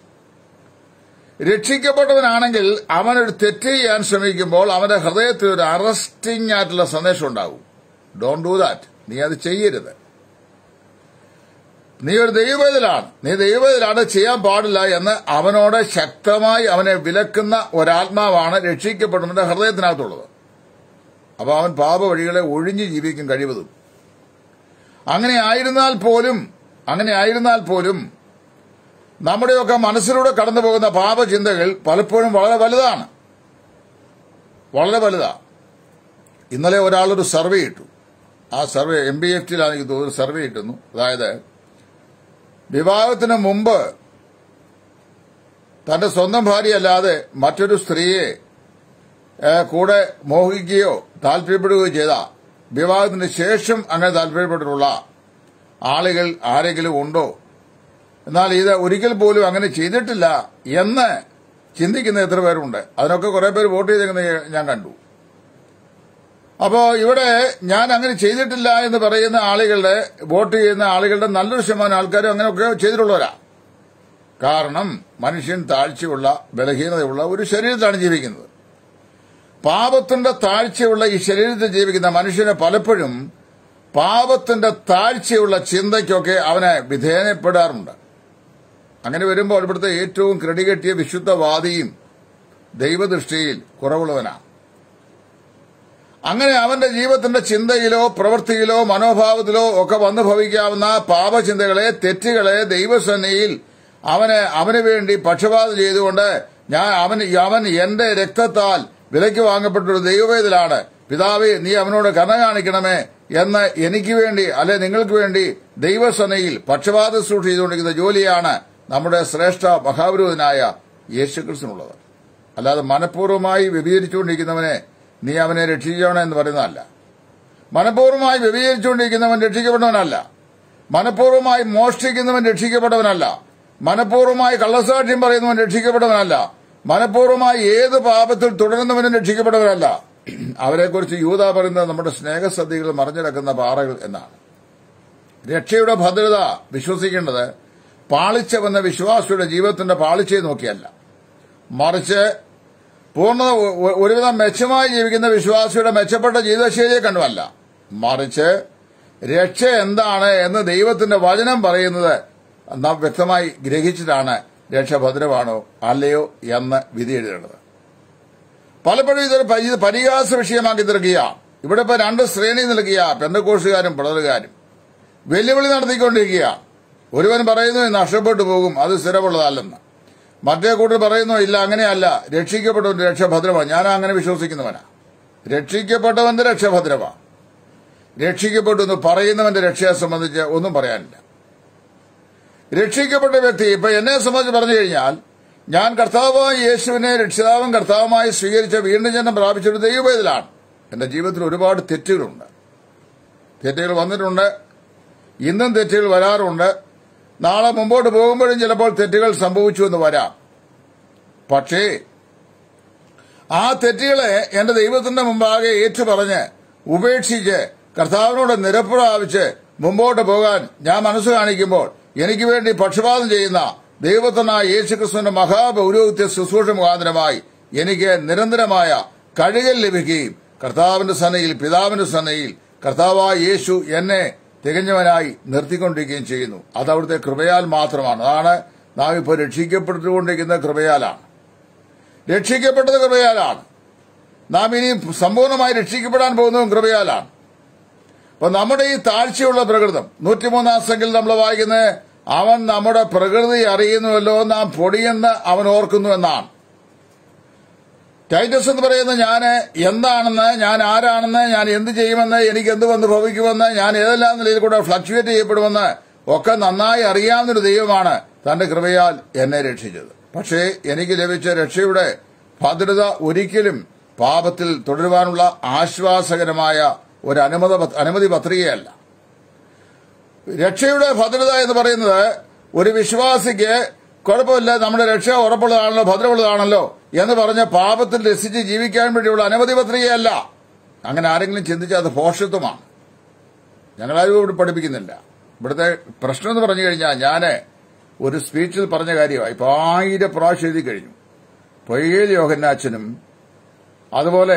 രക്ഷിക്കപ്പെട്ടവനാണെങ്കിൽ അവനൊരു തെറ്റ് ചെയ്യാൻ ശ്രമിക്കുമ്പോൾ അവന്റെ ഹൃദയത്തിൽ ഒരു അറസ്റ്റിംഗ് ആയിട്ടുള്ള സന്ദേശം ഉണ്ടാകും ഡോൺ ഡു ദാറ്റ് നീ അത് ചെയ്യരുത് നീ ഒരു ദൈവത്തിലാണ് നീ ദൈവത്തിലാണ് ചെയ്യാൻ പാടില്ല എന്ന് അവനോട് ശക്തമായി അവനെ വിലക്കുന്ന ഒരാത്മാവാണ് രക്ഷിക്കപ്പെടുന്നവന്റെ ഹൃദയത്തിനകത്തുള്ളത് അപ്പൊ അവൻ പാപ വഴികളെ ഒഴിഞ്ഞു ജീവിക്കും കഴിവതും അങ്ങനെ ആയിരുന്നാൽ പോലും അങ്ങനെ ആയിരുന്നാൽ പോലും നമ്മുടെയൊക്കെ മനസ്സിലൂടെ കടന്നു പോകുന്ന പാപചിന്തകൾ പലപ്പോഴും വളരെ വലുതാണ് വളരെ വലുതാ ഇന്നലെ ഒരാളൊരു സർവേ ഇട്ടു ആ സർവേ എം ബി എഫ് ടിയിലാണ് എനിക്ക് തോന്നുന്നു സർവേ ഇട്ടുന്നു അതായത് വിവാഹത്തിന് മുമ്പ് തന്റെ സ്വന്തം ഭാര്യയല്ലാതെ മറ്റൊരു സ്ത്രീയെ ഏ, കൂടെ മോഹിക്കുകയോ താല്പര്യപ്പെടുകയോ ചെയ്ത വിവാഹത്തിന് ശേഷം അങ്ങനെ താല്പര്യപ്പെട്ടിട്ടുള്ള ആളുകൾ ആരെങ്കിലും ഉണ്ടോ എന്നാൽ ഇത് ഒരിക്കൽ പോലും അങ്ങനെ ചെയ്തിട്ടില്ല എന്ന് ചിന്തിക്കുന്ന എത്ര പേരുണ്ട് അതിനൊക്കെ കുറെ പേര് വോട്ട് ചെയ്തേക്കുന്നത് ഞാൻ കണ്ടു അപ്പോ ഇവിടെ ഞാൻ അങ്ങനെ ചെയ്തിട്ടില്ല എന്ന് പറയുന്ന ആളുകളുടെ വോട്ട് ചെയ്യുന്ന ആളുകളുടെ നല്ലൊരു ശതമാനം ആൾക്കാരും അങ്ങനെയൊക്കെ ചെയ്തിട്ടുള്ളവരാ കാരണം മനുഷ്യൻ താഴ്ചയുള്ള ബലഹീനതയുള്ള ഒരു ശരീരത്തിലാണ് ജീവിക്കുന്നത് പാപത്തിന്റെ താഴ്ചയുള്ള ഈ ശരീരത്തിൽ ജീവിക്കുന്ന മനുഷ്യന് പലപ്പോഴും പാപത്തിന്റെ താഴ്ചയുള്ള ചിന്തയ്ക്കൊക്കെ അവനെ വിധേയപ്പെടാറുണ്ട് അങ്ങനെ വരുമ്പോൾ ഇവിടുത്തെ ഏറ്റവും ക്രെഡികെട്ടിയ വിശുദ്ധവാദിയും ദൈവദൃഷ്ടിയിൽ കുറവുള്ളവനാണ് അങ്ങനെ അവന്റെ ജീവിതത്തിന്റെ ചിന്തയിലോ പ്രവൃത്തിയിലോ മനോഭാവത്തിലോ ഒക്കെ വന്നു ഭവിക്കാവുന്ന പാപചിന്തകളെ തെറ്റുകളെ ദൈവസന്നയിൽ അവന് അവന് വേണ്ടി പക്ഷപാതം ചെയ്തുകൊണ്ട് ഞാൻ അവൻ അവൻ എന്റെ രക്തത്താൽ വിലയ്ക്ക് വാങ്ങപ്പെട്ടൊരു ദൈവവേദിലാണ് പിതാവേ നീ അവനോട് കരുണ കാണിക്കണമേ എന്ന് എനിക്ക് വേണ്ടി അല്ലെ നിങ്ങൾക്ക് വേണ്ടി ദൈവസനയിൽ പക്ഷപാത സൂക്ഷ ചെയ്തുകൊണ്ടിരിക്കുന്ന ജോലിയാണ് നമ്മുടെ ശ്രേഷ്ഠ മഹാപുരോഹിതനായ യേശുക്രിസ്തുനുള്ളത് അല്ലാതെ മനഃപൂർവ്വമായി വ്യഭിചരിച്ചുകൊണ്ടിരിക്കുന്നവനെ നീ അവനെ രക്ഷിക്കണം എന്ന് പറയുന്നതല്ല മനഃപൂർവ്വമായി വ്യഭിചരിച്ചുകൊണ്ടിരിക്കുന്നവൻ രക്ഷിക്കപ്പെട്ടവനല്ല മനഃപൂർവ്വമായി മോഷ്ടിക്കുന്നവൻ രക്ഷിക്കപ്പെട്ടവനല്ല മനഃപൂർവ്വമായി കള്ളസാക്ഷ്യം പറയുന്നവൻ രക്ഷിക്കപ്പെട്ടവനല്ല മനഃപൂർവ്വമായി ഏത് പാപത്തിൽ തുടരുന്നവനും രക്ഷിക്കപ്പെട്ടവനല്ല അവരെക്കുറിച്ച് യൂത പറയുന്നത് നമ്മുടെ സ്നേഹസദ്യകൾ മറിഞ്ഞിടക്കുന്ന പാറകൾ എന്നാണ് രക്ഷയുടെ ഭദ്രത വിശ്വസിക്കേണ്ടത് പാളിച്ച വന്ന വിശ്വാസിയുടെ ജീവിതത്തിന്റെ പാളിച്ചയെ നോക്കിയല്ല മറിച്ച് പൂർണ്ണ ഒ- ഒരുവിധം മെച്ചമായി ജീവിക്കുന്ന വിശ്വാസിയുടെ മെച്ചപ്പെട്ട ജീവിതശൈലിയെ കണ്ടുമല്ല മറിച്ച് രക്ഷ എന്താണ് എന്ന് ദൈവത്തിന്റെ വചനം പറയുന്നത് നാം വ്യക്തമായി ഗ്രഹിച്ചിട്ടാണ് രക്ഷ ഭദ്രമാണോ അല്ലയോ എന്ന് വിധി എഴുതേണ്ടത് പലപ്പോഴും ഇതൊരു പരി- ഇത് പരിഹാസ വിഷയമാക്കി തീർക്കുക ഇവിടെ ഇപ്പൊ രണ്ട് ശ്രേണി നൽകിയ പെന്തക്കോഷുകാരും പിളറുകാരും വെല്ലുവിളി നടത്തിക്കൊണ്ടിരിക്കുക ഒരുവൻ പറയുന്നു "ഇത് നഷ്ടപ്പെട്ടു പോകും അത് സ്ഥിരമുള്ളതല്ലെന്ന് മറ്റേ കൂട്ടർ പറയുന്നു ഇല്ല അങ്ങനെയല്ല രക്ഷിക്കപ്പെട്ടവന്റെ രക്ഷ ഭദ്രമാണ് ഞാൻ അങ്ങനെ വിശ്വസിക്കുന്നവനാ രക്ഷിക്കപ്പെട്ടവന്റെ രക്ഷ ഭദ്രമാണ് രക്ഷിക്കപ്പെട്ടു എന്ന് പറയുന്നവന്റെ രക്ഷയെ സംബന്ധിച്ച് ഒന്നും പറയാനില്ല രക്ഷിക്കപ്പെട്ട വ്യക്തി ഇപ്പൊ എന്നെ സംബന്ധിച്ച് പറഞ്ഞു കഴിഞ്ഞാൽ ഞാൻ കർത്താവായ യേശുവിനെ രക്ഷിതാവും കർത്താവുമായി സ്വീകരിച്ച വീണ്ടും ജന്മം പ്രാപിച്ചൊരു ദൈവവേദലാണ് എന്റെ ജീവിതത്തിൽ ഒരുപാട് തെറ്റുകളുണ്ട് തെറ്റുകൾ വന്നിട്ടുണ്ട് ഇന്നും തെറ്റുകൾ വരാറുണ്ട് നാളെ മുമ്പോട്ട് പോകുമ്പോഴും ചിലപ്പോൾ തെറ്റുകൾ സംഭവിച്ചു എന്ന് വരാം പക്ഷേ ആ തെറ്റുകളെ എന്റെ ദൈവത്തിന്റെ മുമ്പാകെ ഏറ്റുപറഞ്ഞ് ഉപേക്ഷിച്ച് കർത്താവിനോട് നിരപ്പ് പ്രാപിച്ച് മുമ്പോട്ട് പോകാൻ ഞാൻ മനസ്സ് കാണിക്കുമ്പോൾ എനിക്ക് വേണ്ടി പക്ഷപാതം ചെയ്യുന്ന ദൈവത്തിനായ യേശുക്രിസ്തുവിന്റെ മഹാപൗരോഹിത്യ ശുശ്രൂഷ മുഖാന്തരമായി എനിക്ക് നിരന്തരമായ കഴുകൽ ലഭിക്കുകയും കർത്താവിന്റെ സന്നയിൽ പിതാവിന്റെ സന്നയിൽ കർത്താവായ യേശു എന്നെ തികഞ്ഞവനായി നിർത്തിക്കൊണ്ടിരിക്കുകയും ചെയ്യുന്നു അത് അവിടുത്തെ കൃപയാൽ മാത്രമാണ് അതാണ് നാം ഇപ്പോൾ രക്ഷിക്കപ്പെട്ടുകൊണ്ടിരിക്കുന്ന കൃപയാലാണ് രക്ഷിക്കപ്പെട്ടത് കൃപയാലാണ് നാം ഇനി സമ്പൂർണ്ണമായി രക്ഷിക്കപ്പെടാൻ പോകുന്നതും കൃപയാലാണ് അപ്പൊ നമ്മുടെ ഈ താഴ്ചയുള്ള പ്രകൃതം നൂറ്റിമൂന്നാം സംഖ്യയിൽ നമ്മൾ വായിക്കുന്നത് അവൻ നമ്മുടെ പ്രകൃതി അറിയുന്നുവല്ലോ നാം പൊടിയെന്ന് അവൻ ഓർക്കുന്നു എന്നാണ് ടൈറ്റസ് എന്ന് പറയുന്ന ഞാൻ എന്താണെന്ന് ഞാൻ ആരാണെന്ന് ഞാൻ എന്ത് ചെയ്യുമെന്ന് എനിക്ക് എന്ത് വന്ന് ഭവിക്കുമെന്ന് ഞാൻ ഏതെല്ലാം നിലയിൽ കൂടെ ഫ്ലക്ച്വേറ്റ് ചെയ്യപ്പെടുമെന്ന് ഒക്കെ നന്നായി അറിയാവുന്നൊരു ദൈവമാണ് തന്റെ കൃപയാൽ എന്നെ രക്ഷിച്ചത് പക്ഷേ എനിക്ക് ലഭിച്ച രക്ഷയുടെ ഭദ്രത ഒരിക്കലും പാപത്തിൽ തുടരുവാനുള്ള ആശ്വാസകരമായ ഒരു അനുമത അനുമതി പത്രികയല്ല രക്ഷയുടെ ഭദ്രത എന്ന് പറയുന്നത് ഒരു വിശ്വാസിക്ക് കുഴപ്പമില്ല നമ്മുടെ രക്ഷ ഉറപ്പുള്ളതാണല്ലോ ഭദ്രമുള്ളതാണല്ലോ എന്ന് പറഞ്ഞ് പാപത്തിൽ രസിച്ച് ജീവിക്കാൻ വേണ്ടിയുള്ള അനുമതി പത്രികയല്ല അങ്ങനെ ആരെങ്കിലും ചിന്തിച്ചാൽ അത് ഭോഷത്വമാണ് ഞങ്ങളാരും ഇവിടെ പഠിപ്പിക്കുന്നില്ല ഇവിടുത്തെ പ്രശ്നം എന്ന് പറഞ്ഞു കഴിഞ്ഞാൽ ഞാന് ഒരു സ്പീച്ചിൽ പറഞ്ഞ കാര്യമായി ഇപ്പൊ ആയിരം പ്രാവശ്യം എഴുതി കഴിഞ്ഞു പൊയ്യേൽ യോഹന്നാച്ചനും അതുപോലെ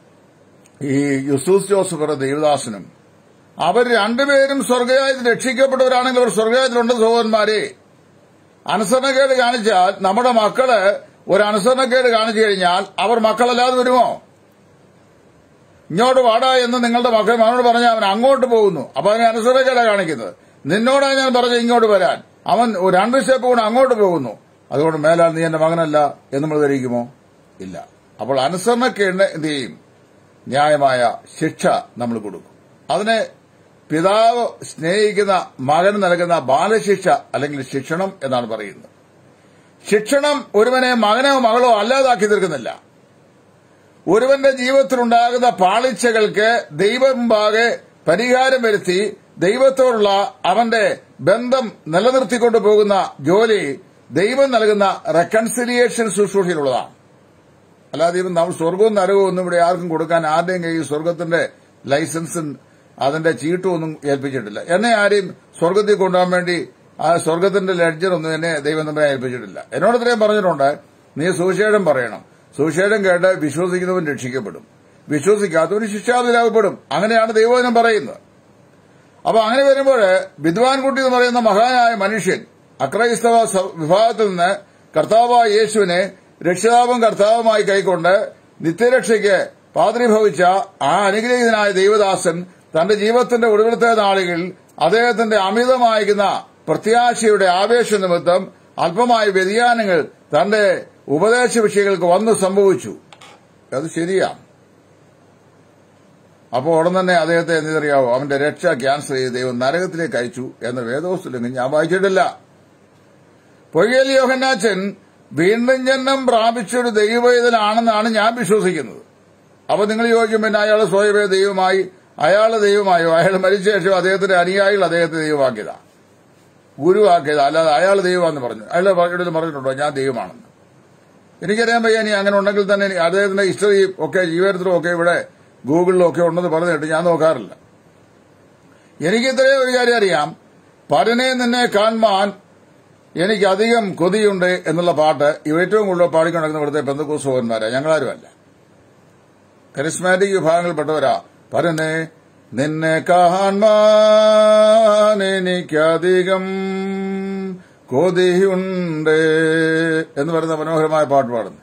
ഈ യുസൂസ് ജോസഫ് എന്ന ദേവദാസനും അവർ രണ്ടുപേരും സ്വർഗരാജ്യത്തിൽ രക്ഷിക്കപ്പെട്ടവരാണെങ്കിൽ അവർ സ്വർഗരാജ്യത്തിലുണ്ട് സഹോദരന്മാരെ അനുസരണക്കേട് കാണിച്ചാൽ നമ്മുടെ മക്കള് ഒരു അനുസരണക്കേട് കാണിച്ചു കഴിഞ്ഞാൽ അവർ മക്കളല്ലാതെ വരുമോ ഇങ്ങോട്ട് വാടാ എന്ന് നിങ്ങളുടെ മക്കൾ അവനോട് പറഞ്ഞാൽ അവൻ അങ്ങോട്ട് പോകുന്നു അപ്പൊ അവനെ അനുസരണക്കേടാ കാണിക്കുന്നത് നിന്നോടാ ഞാൻ പറഞ്ഞ ഇങ്ങോട്ട് വരാൻ അവൻ ഒരു രണ്ട് സ്റ്റെപ്പ് കൂടെ അങ്ങോട്ട് പോകുന്നു അതുകൊണ്ട് മേലാൽ നീ എന്റെ മകനല്ല എന്ന് നമ്മൾ ധരിക്കുമോ ഇല്ല അപ്പോൾ അനുസരണക്കേടിന് എന്ത് ചെയ്യും ന്യായമായ ശിക്ഷ നമ്മൾ കൊടുക്കും അതിന് പിതാവ് സ്നേഹിക്കുന്ന മകന് നൽകുന്ന ബാലശിക്ഷ അല്ലെങ്കിൽ ശിക്ഷണം എന്നാണ് പറയുന്നത് ശിക്ഷണം ഒരുവനെ മകനോ മകളോ അല്ലാതാക്കി തീർക്കുന്നില്ല ഒരുവന്റെ ജീവിതത്തിലുണ്ടാകുന്ന പാളിച്ചകൾക്ക് ദൈവം മുമ്പാകെ പരിഹാരം വരുത്തി ദൈവത്തോടുള്ള അവന്റെ ബന്ധം നിലനിർത്തിക്കൊണ്ടു പോകുന്ന ജോലി ദൈവം നൽകുന്ന റെക്കൺസിലിയേഷൻ ശുശ്രൂഷയിലുള്ളതാണ് അല്ലാതെ ഇവൻ നമ്മൾ സ്വർഗവും നരകവും ഒന്നും ഇവിടെ ആർക്കും കൊടുക്കാൻ ആരുടെയും കയ്യിൽ സ്വർഗത്തിന്റെ ലൈസൻസും അതിന്റെ ചീട്ടും ഒന്നും ഏൽപ്പിച്ചിട്ടില്ല എന്നെ ആരെയും സ്വർഗത്തിൽ കൊണ്ടുപോകാൻ വേണ്ടി ആ സ്വർഗത്തിന്റെ ലെഡ്ജർ ഒന്നും എന്നെ ദൈവം തമ്മിൽ ഏൽപ്പിച്ചിട്ടില്ല എന്നോട് ഇത്രയും പറഞ്ഞിട്ടുണ്ട് നീ സുവിശേഷം പറയണം സുവിശേഷം കേട്ട് വിശ്വസിക്കുന്നവൻ രക്ഷിക്കപ്പെടും വിശ്വസിക്കാത്തവന് ശിക്ഷാതിലാകപ്പെടും അങ്ങനെയാണ് ദൈവവചനം പറയുന്നത് അപ്പൊ അങ്ങനെ വരുമ്പോൾ വിദ്വാൻ കുട്ടി എന്ന് പറയുന്ന മഹാനായ മനുഷ്യൻ അക്രൈസ്തവ സ- വിഭാഗത്തിൽ നിന്ന് കർത്താവായ യേശുവിനെ രക്ഷിതാവും കർത്താവുമായി കൈക്കൊണ്ട് നിത്യരക്ഷയ്ക്ക് പാത്രീഭവിച്ച ആ അനുഗ്രഹീതനായ ദൈവദാസൻ തന്റെ ജീവിതത്തിന്റെ ഒടുവിലത്തെ നാളുകളിൽ അദ്ദേഹത്തിന്റെ അമിതമായിരിക്കുന്ന പ്രത്യാശയുടെ ആവേശ നിമിത്തം അല്പമായ വ്യതിയാനങ്ങൾ തന്റെ ഉപദേശ വിഷയങ്ങൾക്ക് വന്നു സംഭവിച്ചു അത് ശരിയാണ് അപ്പോൾ ഉടൻ തന്നെ അദ്ദേഹത്തെ എന്തിനറിയാവോ അവന്റെ രക്ഷ ക്യാൻസൽ ചെയ്ത് ദൈവം നരകത്തിലേക്ക് അയച്ചു എന്ന വേദോസ്തുലെങ്കിൽ ഞാൻ വായിച്ചിട്ടില്ല പൊയ്യൽ യോഹന്നാച്ചൻ വീണ്ടും ജന്മം പ്രാപിച്ചൊരു ദൈവവേദനാണെന്നാണ് ഞാൻ വിശ്വസിക്കുന്നത് അപ്പൊ നിങ്ങൾ ചോദിക്കും പിന്നെ അയാൾ സ്വയമേ ദൈവമായി അയാൾ ദൈവമായോ അയാൾ മരിച്ച ശേഷം അദ്ദേഹത്തിന്റെ അനുയായികൾ അദ്ദേഹത്തെ ദൈവമാക്കിയതാ ഗുരുവാക്കിയതാ അല്ലാതെ അയാൾ ദൈവമാണെന്ന് പറഞ്ഞു അയാൾ ഇടയിൽ പറഞ്ഞിട്ടുണ്ടോ ഞാൻ ദൈവമാണെന്ന് എനിക്കറിയാൻ വയ്യ ഇനി അങ്ങനെ ഉണ്ടെങ്കിൽ തന്നെ ഇനി അദ്ദേഹത്തിന്റെ ഹിസ്റ്ററി ഒക്കെ ജീവചരിത്രവും ഒക്കെ ഇവിടെ ഗൂഗിളിലും ഒക്കെ ഉണ്ടെന്ന് പറഞ്ഞിട്ട് ഞാൻ നോക്കാറില്ല എനിക്ക് ഇത്രയും ഒരു കാര്യം അറിയാം പരനെ നിന്നെ കാണുവാൻ എനിക്ക് അധികം കൊതിയുണ്ട് എന്നുള്ള പാട്ട് ഇവ ഏറ്റവും കൂടുതൽ പാടിക്കൊണ്ടിരിക്കുന്ന ഇവിടുത്തെ പെന്തക്കോസ് സഹോദരന്മാരാ ഞങ്ങളാരുമല്ല കരിസ്മാറ്റിക് വിഭാഗങ്ങളിൽപ്പെട്ടവരാ പറഞ്ഞേ നിന്നെ കാണാൻ എനിക്കധികം കൊതിയുണ്ട് എന്ന് പറയുന്ന മനോഹരമായ പാട്ട് പാടുന്നു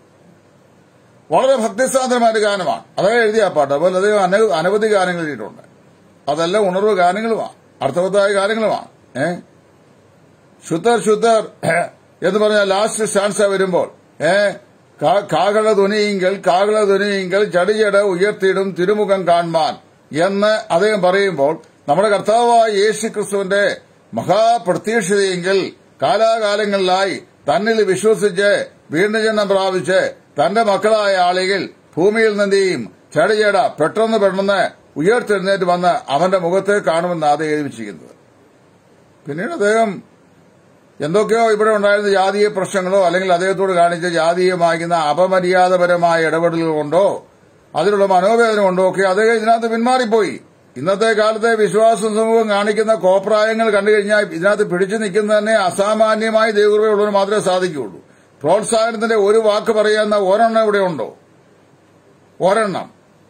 വളരെ ഭക്തിസാന്ദ്രമായ ഒരു ഗാനമാണ് അതേ എഴുതിയ ആ പാട്ട് അതുപോലെ അദ്ദേഹം അന- അനവധി ഗാനങ്ങൾ എഴുതിയിട്ടുണ്ട് അതെല്ലാം ഉണർവ് ഗാനങ്ങളുമാണ് അർത്ഥവത്തായ ഗാനങ്ങളുമാണ് ഏ ശുദ്ധർ ശുദ്ധർ എന്ന് പറഞ്ഞാൽ ലാസ്റ്റ് സ്റ്റാൻസ വരുമ്പോൾ ഏ കാ- കാകള ധ്വനിയെങ്കിൽ കാകള ധ്വനിയെങ്കിൽ ചടിചട ഉയർത്തിയിടും തിരുമുഖം കാണാൻ എന്ന് അദ്ദേഹം പറയുമ്പോൾ നമ്മുടെ കർത്താവായ യേശു ക്രിസ്തുവിന്റെ മഹാപ്രത്യക്ഷതയെങ്കിൽ കാലാകാലങ്ങളിലായി തന്നിൽ വിശ്വസിച്ച് വീണ്ടും ജന്മം പ്രാപിച്ച് തന്റെ മക്കളായ ആളുകൾ ഭൂമിയിൽ നിന്നെയും ചടിചട പെട്ടെന്ന് പെട്ടെന്ന് ഉയർത്തെഴുന്നേറ്റ് വന്ന് അവന്റെ മുഖത്തെ കാണുമെന്ന് ആദ്യം എഴുതിച്ചിരിക്കുന്നത് പിന്നീട് അദ്ദേഹം എന്തൊക്കെയോ ഇവിടെ ഉണ്ടായിരുന്ന ജാതീയ പ്രശ്നങ്ങളോ അല്ലെങ്കിൽ അദ്ദേഹത്തോട് കാണിച്ച ജാതീയമാകുന്ന അപമര്യാദപരമായ ഇടപെടലുകൾ കൊണ്ടോ അതിലുള്ള മനോവേദന കൊണ്ടോ ഒക്കെ അദ്ദേഹം ഇതിനകത്ത് പിന്മാറിപ്പോയി ഇന്നത്തെ കാലത്തെ വിശ്വാസ സമൂഹം കാണിക്കുന്ന കോപ്രായങ്ങൾ കണ്ടു കഴിഞ്ഞാൽ ഇതിനകത്ത് പിടിച്ചു നിൽക്കുന്നത് തന്നെ അസാമാന്യമായ ദൈവകൃപയുള്ളവർ മാത്രമേ സാധിക്കുകയുള്ളൂ പ്രോത്സാഹനത്തിന്റെ ഒരു വാക്ക് പറയാവുന്ന ഒരെണ്ണം ഇവിടെ ഉണ്ടോ ഒരെണ്ണം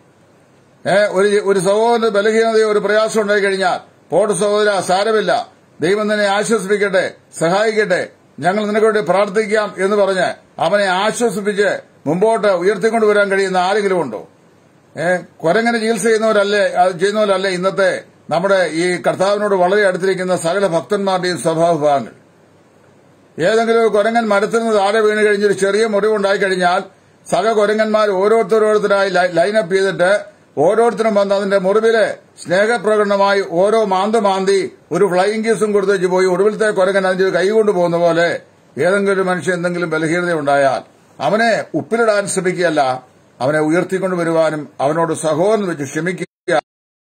ഏ ഒരു ഒരു സഹോദരന് ബലഹീനതയോ ഒരു പ്രയാസം ഉണ്ടായി കഴിഞ്ഞാൽ പോട്ട് സഹോദര സാരമില്ല ദൈവം നിന്നെ ആശ്വസിപ്പിക്കട്ടെ സഹായിക്കട്ടെ ഞങ്ങൾ നിനക്ക് വേണ്ടി പ്രാർത്ഥിക്കാം എന്ന് പറഞ്ഞ് അവനെ ആശ്വസിപ്പിച്ച് മുമ്പോട്ട് ഉയർത്തിക്കൊണ്ടുവരാൻ കഴിയുന്ന ആരെങ്കിലും ഉണ്ടോ ഏ കൊരങ്ങനെ ചികിത്സ ചെയ്യുന്നവരല്ലേ അത് ചെയ്യുന്നവരല്ലേ ഇന്നത്തെ നമ്മുടെ ഈ കർത്താവിനോട് വളരെ അടുത്തിരിക്കുന്ന സകല ഭക്തന്മാരുടെയും സ്വഭാവഭാഗങ്ങൾ ഏതെങ്കിലും ഒരു കുരങ്ങൻ മരത്തിൽ നിന്ന് താഴെ വീണ് കഴിഞ്ഞൊരു ചെറിയ മുറിവുണ്ടായി കഴിഞ്ഞാൽ സക കുരങ്ങന്മാർ ഓരോരുത്തരോരുത്തരായി ലൈ- ലൈനപ്പ് ചെയ്തിട്ട് ഓരോരുത്തരും വന്ന് അതിന്റെ മുറിവില് സ്നേഹപ്രകടനമായി ഓരോ മാന്ത് മാന്തി ഒരു ഫ്ലൈയിങ് കേസും കൊടുത്തേച്ച് പോയി ഒടുവിലത്തെ കുരങ്ങൻ അതിന്റെ ഒരു കൈ കൊണ്ട് പോകുന്ന പോലെ ഏതെങ്കിലും ഒരു മനുഷ്യൻ എന്തെങ്കിലും ബലഹീനത ഉണ്ടായാൽ അവനെ ഉപ്പിലിടാൻ ശ്രമിക്കുകയല്ല അവനെ ഉയർത്തിക്കൊണ്ടുവരുവാനും അവനോട് സഹോദരൻ വെച്ച് ക്ഷമിക്കുക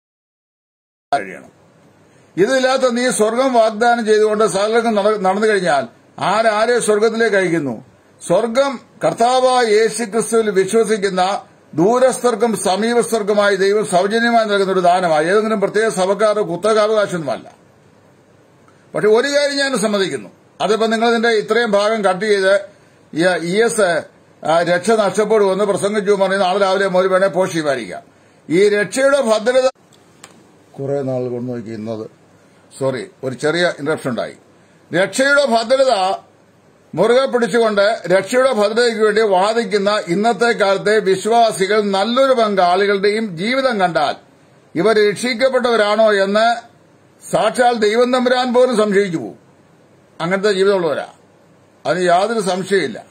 കഴിയണം ഇതില്ലാത്ത നീ സ്വർഗം വാഗ്ദാനം ചെയ്തുകൊണ്ട് സകലർക്കും നട- നടന്നു കഴിഞ്ഞാൽ ആരാരെ സ്വർഗത്തിലേക്ക് അയക്കുന്നു സ്വർഗം കർത്താവായ യേശു ക്രിസ്തുവിൽ വിശ്വസിക്കുന്ന ദൂരസ്ഥർക്കും സമീപസ്ഥർക്കുമായി ദൈവം സൗജന്യമായി നൽകുന്ന ഒരു ദാനമാണ് ഏതെങ്കിലും പ്രത്യേക സഭക്കാരോ കുത്തകാവകാശമൊന്നുമല്ല പക്ഷെ ഒരു കാര്യം ഞാൻ സമ്മതിക്കുന്നു അതിപ്പോ നിങ്ങൾ ഇതിന്റെ ഇത്രയും ഭാഗം കട്ട് ചെയ്ത് ഇ എസ് രക്ഷ നഷ്ടപ്പെടുമെന്ന് പ്രസംഗിച്ചു പറഞ്ഞ് നാളെ രാവിലെ മുതൽ വേണേ പോസ്റ്റ് ചെയ്യുമായിരിക്കാം ഈ രക്ഷയുടെ ഭദ്രത കുറെ നാൾ കൊണ്ട് നോക്കി ഇന്നത് സോറി ഒരു ചെറിയ ഇന്ററപ്ഷൻ ഉണ്ടായി രക്ഷയുടെ ഭദ്രത മുറുകെ പിടിച്ചുകൊണ്ട് രക്ഷയുടെ ഭദ്രതയ്ക്ക് വേണ്ടി വാദിക്കുന്ന ഇന്നത്തെ കാലത്തെ വിശ്വാസികൾ നല്ലൊരു പങ്ക് ആളുകളുടെയും ജീവിതം കണ്ടാൽ ഇവർ രക്ഷിക്കപ്പെട്ടവരാണോ എന്ന് സാക്ഷാൽ ദൈവം തമ്പുരാൻ പോലും സംശയിച്ചു പോകും അങ്ങനത്തെ ജീവിതമുള്ളവരാ അതിന് യാതൊരു സംശയമില്ല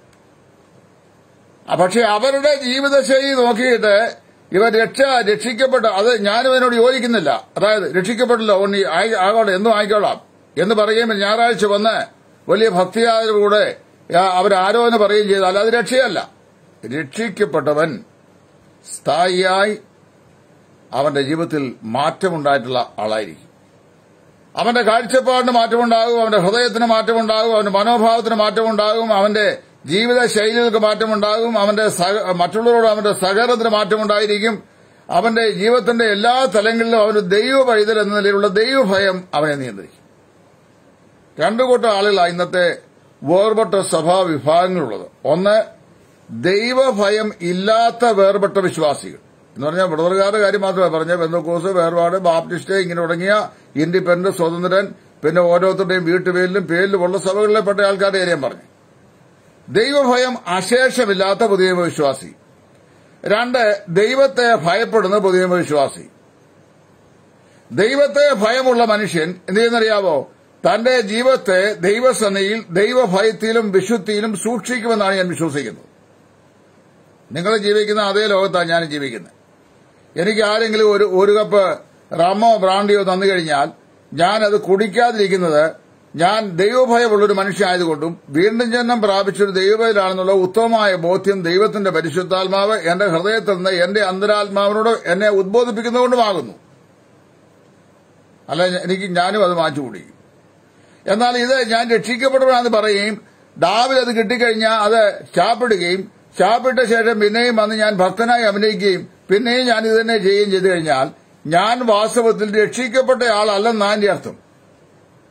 ആ, പക്ഷെ അവരുടെ ജീവിതശൈലി നോക്കിയിട്ട് ഇവർ രക്ഷ രക്ഷിക്കപ്പെട്ട അത് ഞാനും അതിനോട് യോജിക്കുന്നില്ല അതായത് രക്ഷിക്കപ്പെട്ടല്ലോ ഉണ്ണി ആയി- ആകോട്ടെ എന്നും ആയിക്കോളാം എന്ന് പറയുമ്പോൾ ഞായറാഴ്ച വന്ന് വലിയ ഭക്തിയാതിലൂടെ അവർ ആരോപണം പറയുകയും ചെയ്താൽ അത് രക്ഷയല്ല രക്ഷിക്കപ്പെട്ടവൻ സ്ഥായിയായി അവന്റെ ജീവിതത്തിൽ മാറ്റമുണ്ടായിട്ടുള്ള ആളായിരിക്കും അവന്റെ കാഴ്ചപ്പാടിന് മാറ്റമുണ്ടാകും അവന്റെ ഹൃദയത്തിന് മാറ്റമുണ്ടാകും അവന്റെ മനോഭാവത്തിന് മാറ്റമുണ്ടാകും അവന്റെ ജീവിത ശൈലികൾക്ക് മാറ്റമുണ്ടാകും അവന്റെ സഹ- മറ്റുള്ളവരോട് അവന്റെ സഹകരണത്തിന് മാറ്റമുണ്ടായിരിക്കും അവന്റെ ജീവിതത്തിന്റെ എല്ലാ തലങ്ങളിലും അവന് ദൈവ പൈതൽ എന്ന നിലയിലുള്ള ദൈവഭയം അവനെ നിയന്ത്രിക്കും രണ്ടു കൂട്ടം ആളുകളാണ് ഇന്നത്തെ വേർപെട്ട സഭാ വിഭാഗങ്ങളുള്ളത് ഒന്ന് ദൈവഭയം ഇല്ലാത്ത വേർപെട്ട വിശ്വാസികൾ എന്ന് പറഞ്ഞാൽ വിടവർക്കാരുടെ കാര്യം മാത്രമേ പറഞ്ഞ ബന്ധുക്കോസ് വേർപാട് ബാപ്റ്റിസ്റ്റ് ഇങ്ങനെ തുടങ്ങിയ ഇൻഡിപെൻഡന്റ് സ്വതന്ത്രൻ പിന്നെ ഓരോരുത്തരുടെയും വീട്ടുപേരിലും പേരിലുമുള്ള സഭകളിലെ പെട്ട ആൾക്കാരുടെ കാര്യം പറഞ്ഞു ദൈവഭയം അശേഷമില്ലാത്ത പുതിയ വിശ്വാസി രണ്ട് ദൈവത്തെ ഭയപ്പെടുന്ന പുതിയ വിശ്വാസി ദൈവത്തെ ഭയമുള്ള മനുഷ്യൻ എന്ത് ചെയ്യുന്നറിയാവോ തന്റെ ജീവിതത്തെ ദൈവസന്നയിൽ ദൈവഭയത്തിലും വിശുദ്ധിയിലും സൂക്ഷിക്കുമെന്നാണ് ഞാൻ വിശ്വസിക്കുന്നത് നിങ്ങൾ ജീവിക്കുന്ന അതേ ലോകത്താണ് ഞാൻ ജീവിക്കുന്നത് എനിക്ക് ആരെങ്കിലും ഒരു ഒരു കപ്പ് റമോ ബ്രാൻഡിയോ തന്നു കഴിഞ്ഞാൽ ഞാൻ അത് കുടിക്കാതിരിക്കുന്നത് ഞാൻ ദൈവഭയമുള്ളൊരു മനുഷ്യനായതുകൊണ്ടും വീണ്ടും ജന്മം പ്രാപിച്ചൊരു ദൈവഭയലാണെന്നുള്ള ഉത്തമമായ ബോധ്യം ദൈവത്തിന്റെ പരിശുദ്ധാത്മാവ് എന്റെ ഹൃദയത്തിൽ നിന്ന് എന്റെ അന്തരാത്മാവിനോട് എന്നെ ഉദ്ബോധിപ്പിക്കുന്നതുകൊണ്ടുമാകുന്നു അല്ല എനിക്ക് ഞാനും അത് മാറ്റി കുടിക്കും എന്നാൽ ഇത് ഞാൻ രക്ഷിക്കപ്പെടുവാണെന്ന് പറയുകയും ഡാവിൽ അത് കിട്ടിക്കഴിഞ്ഞാൽ അത് ചാപ്പിടുകയും ചാപ്പിട്ട ശേഷം പിന്നെയും വന്ന് ഞാൻ ഭക്തനായി അഭിനയിക്കുകയും പിന്നെയും ഞാൻ ഇത് തന്നെ ചെയ്യുകയും ചെയ്തു കഴിഞ്ഞാൽ ഞാൻ വാസ്തവത്തിൽ രക്ഷിക്കപ്പെട്ട ആളല്ലെന്നാണ് എന്റെ അർത്ഥം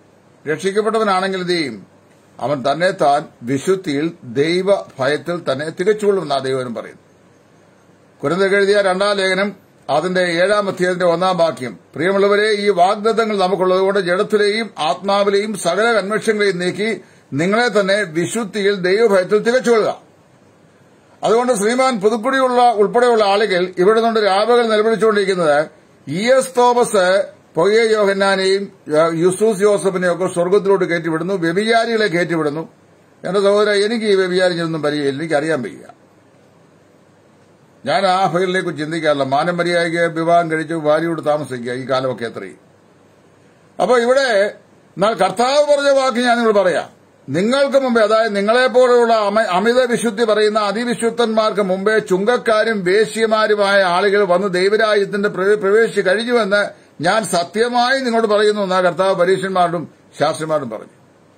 രക്ഷിക്കപ്പെട്ടവനാണെങ്കിൽ എന്ത് ചെയ്യും അവൻ തന്നെ താൻ വിശുദ്ധിയിൽ ദൈവ ഭയത്തിൽ തന്നെ തികച്ചുകൊള്ളുമെന്നാ ദൈവനും പറയുന്നു കുരുന്തക്ക് എഴുതിയ രണ്ടാം ലേഖനം അതിന്റെ ഏഴാം അധ്യായത്തിന്റെ ഒന്നാം വാക്യം പ്രിയമുള്ളവരെ ഈ വാഗ്ദത്തങ്ങൾ നമുക്കുള്ളതുകൊണ്ട് ജഡത്തിലെയും ആത്മാവിലെയും സകല കന്മഷങ്ങളെയും നീക്കി നിങ്ങളെ തന്നെ വിശുദ്ധിയിൽ ദൈവഭയത്തിൽ തികച്ചുകൊള്ളുക അതുകൊണ്ട് ശ്രീമാൻ പുതുക്കുടിയുള്ള ഉൾപ്പെടെയുള്ള ആളുകൾ ഇവിടെ നിന്നുകൊണ്ട് രാപകൽ നിലവിളിച്ചുകൊണ്ടിരിക്കുന്നത് ഇ എസ് തോമസ് പൊയ്യ യോഹന്നാനെയും യുസൂസ് ജോസഫിനെയും ഒക്കെ സ്വർഗത്തിലോട്ട് കയറ്റിവിടുന്നു വ്യഭിചാരികളെ കയറ്റിവിടുന്നു എന്റെ സഹോദര എനിക്ക് ഈ വ്യഭിചാരിച്ചൊന്നും പരിചയമില്ല എനിക്ക് അറിയാൻ വയ്യ ഞാൻ ആ ഫയലിലേക്ക് ചിന്തിക്കാറില്ല മാനം മര്യാദയ്ക്ക് വിവാഹം കഴിച്ച് ഭാര്യയോട് താമസിക്കുക ഈ കാലമൊക്കെ എത്രയും അപ്പൊ ഇവിടെ എന്നാൽ കർത്താവ് പറഞ്ഞ വാക്ക് ഞാൻ നിങ്ങൾ പറയാം നിങ്ങൾക്ക് മുമ്പേ അതായത് നിങ്ങളെപ്പോലെയുള്ള അമ- അമിത വിശുദ്ധി പറയുന്ന അതിവിശുദ്ധന്മാർക്ക് മുമ്പേ ചുങ്കക്കാരും വേശ്യമാരുമായ ആളുകൾ വന്ന് ദൈവരാജ്യത്തിന്റെ പ്രവേ- പ്രവേശിച്ച് കഴിഞ്ഞുവെന്ന് ഞാൻ സത്യമായി നിങ്ങളോട് പറയുന്നു എന്നാ കർത്താവ് പരീക്ഷന്മാരോടും ശാസ്ത്രിമാരോടും പറഞ്ഞു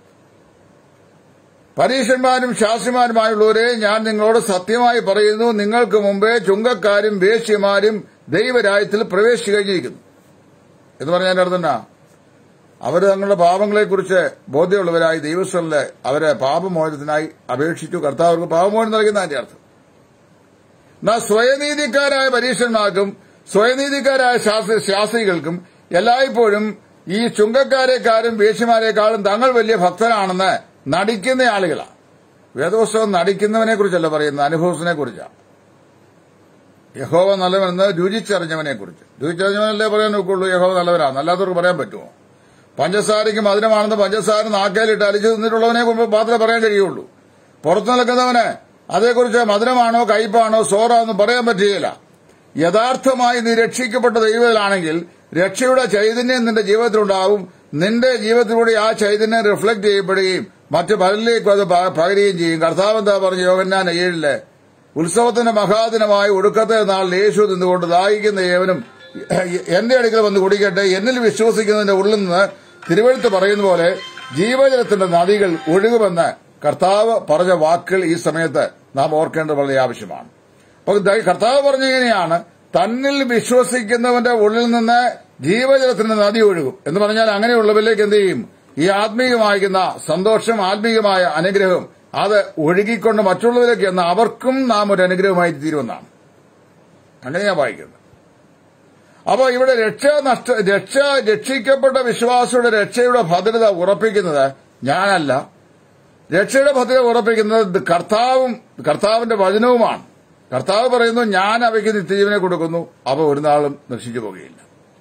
പരീക്ഷന്മാരും ശാസ്ത്രിമാരുമായുള്ളവരെ ഞാൻ നിങ്ങളോട് സത്യമായി പറയുന്നു നിങ്ങൾക്ക് മുമ്പേ ചുങ്കക്കാരും വേശ്യമാരും ദൈവരാജ്യത്തിൽ പ്രവേശിച്ചു കഴിഞ്ഞിരിക്കുന്നു എന്ന് പറഞ്ഞാൽ അർത്ഥം അവർ തങ്ങളുടെ പാപങ്ങളെക്കുറിച്ച് ബോധ്യമുള്ളവരായി ദൈവസ്ഥലില് അവരെ പാപമോചനത്തിനായി അപേക്ഷിച്ചു കർത്താവ് അവർക്ക് പാപമോചനം നൽകുന്ന അതിന്റെ അർത്ഥം എന്നാൽ സ്വയനീതിക്കാരായ പരീക്ഷന്മാർക്കും സ്വയനീതിക്കാരായ ശാസ്ത്ര- ശാസ്ത്രികൾക്കും എല്ലായ്പ്പോഴും ഈ ചുങ്കക്കാരെക്കാരും വേശ്യമാരെക്കാളും തങ്ങൾ വലിയ ഭക്തരാണെന്ന് നടിക്കുന്ന ആളുകളാണ് വേദപുസ്തകം നടിക്കുന്നവനെ കുറിച്ചല്ല പറയുന്നത് അനുഭവത്തിനെ കുറിച്ചാണ് യഹോവ നല്ലവനെന്ന് രുചിച്ചറിഞ്ഞവനെ കുറിച്ച് രുചിച്ചറിഞ്ഞവനല്ലേ പറയാൻ നോക്കുള്ളൂ യഹോവ നല്ലവനാണ് അല്ലാത്തവർക്ക് പറയാൻ പറ്റുമോ പഞ്ചസാരയ്ക്ക് മധുരമാണെന്ന് പഞ്ചസാര നാക്കേലിട്ട് അലിച്ചു തിന്നിട്ടുള്ളവനെ കുറിച്ച് മാത്രമേ പറയാൻ കഴിയുള്ളൂ പുറത്തു നിൽക്കുന്നവന് അതേക്കുറിച്ച് മധുരമാണോ കയ്പാണോ സോറാന്ന് പറയാൻ പറ്റുകയില്ല യഥാർത്ഥമായി നീ രക്ഷിക്കപ്പെട്ട ദൈവത്തിലാണെങ്കിൽ രക്ഷയുടെ ചൈതന്യം നിന്റെ ജീവിതത്തിലുണ്ടാവും നിന്റെ ജീവിതത്തിലൂടെ ആ ചൈതന്യം റിഫ്ലക്ട് ചെയ്യപ്പെടുകയും മറ്റു പലരിലേക്കും അത് പ- പകരുകയും ചെയ്യും കർത്താവ് എന്താ പറഞ്ഞു യോഗന്നാൻ ഏഴില് ഉത്സവത്തിന്റെ മഹാദിനമായ ഒടുക്കത്തെ നാളിൽ യേശു നിന്നുകൊണ്ട് ദാഹിക്കുന്ന ഏവനും എന്റെ അടുക്കൽ വന്ന് കുടിക്കട്ടെ എന്നിൽ വിശ്വസിക്കുന്നതിന്റെ ഉള്ളിൽ നിന്ന് തിരുവഴുത്ത് പറയുന്ന പോലെ ജീവജലത്തിന്റെ നദികൾ ഒഴുകുമെന്ന് കർത്താവ് പറഞ്ഞ വാക്കുകൾ ഈ സമയത്ത് നാം ഓർക്കേണ്ടത് വളരെ ആവശ്യമാണ് അപ്പൊ ദൈ- കർത്താവ് പറഞ്ഞിങ്ങനെയാണ് തന്നിൽ വിശ്വസിക്കുന്നവന്റെ ഉള്ളിൽ നിന്ന് ജീവജലത്തിന്റെ നദി ഒഴുകും എന്ന് പറഞ്ഞാൽ അങ്ങനെയുള്ളവരിലേക്ക് എന്ത് ചെയ്യും ഈ ആത്മീയമായിരിക്കുന്ന സന്തോഷം ആത്മീയമായ അനുഗ്രഹം അത് ഒഴുകിക്കൊണ്ട് മറ്റുള്ളവരിലേക്ക് എന്ന അവർക്കും നാം ഒരു അനുഗ്രഹമായി തീരുമെന്നാണ് അങ്ങനെ ഞാൻ വായിക്കുന്നത് അപ്പൊ ഇവിടെ രക്ഷ നഷ്ട രക്ഷ രക്ഷിക്കപ്പെട്ട വിശ്വാസിയുടെ രക്ഷയുടെ ഭദ്രത ഉറപ്പിക്കുന്നത് ഞാനല്ല രക്ഷയുടെ ഭദ്രത ഉറപ്പിക്കുന്നത് കർത്താവും കർത്താവിന്റെ വചനവുമാണ് കർത്താവ് പറയുന്നു ഞാൻ അവയ്ക്ക് നിത്യജീവനെ കൊടുക്കുന്നു അവ ഒരു നാളും നശിച്ചു പോകുകയില്ല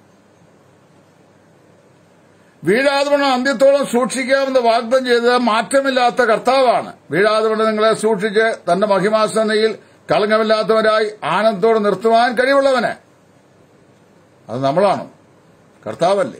വീഴാതുവണ്ണം അന്ത്യത്തോളം സൂക്ഷിക്കാമെന്ന് വാഗ്ദം ചെയ്തത് മാറ്റമില്ലാത്ത കർത്താവാണ് വീഴാതുവണ്ണം നിങ്ങളെ സൂക്ഷിച്ച് തന്റെ മഹിമാസനയിൽ കളങ്കമില്ലാത്തവരായി ആനന്ദത്തോടെ നിർത്തുവാൻ കഴിവുള്ളവന് അത് നമ്മളാണോ കർത്താവല്ലേ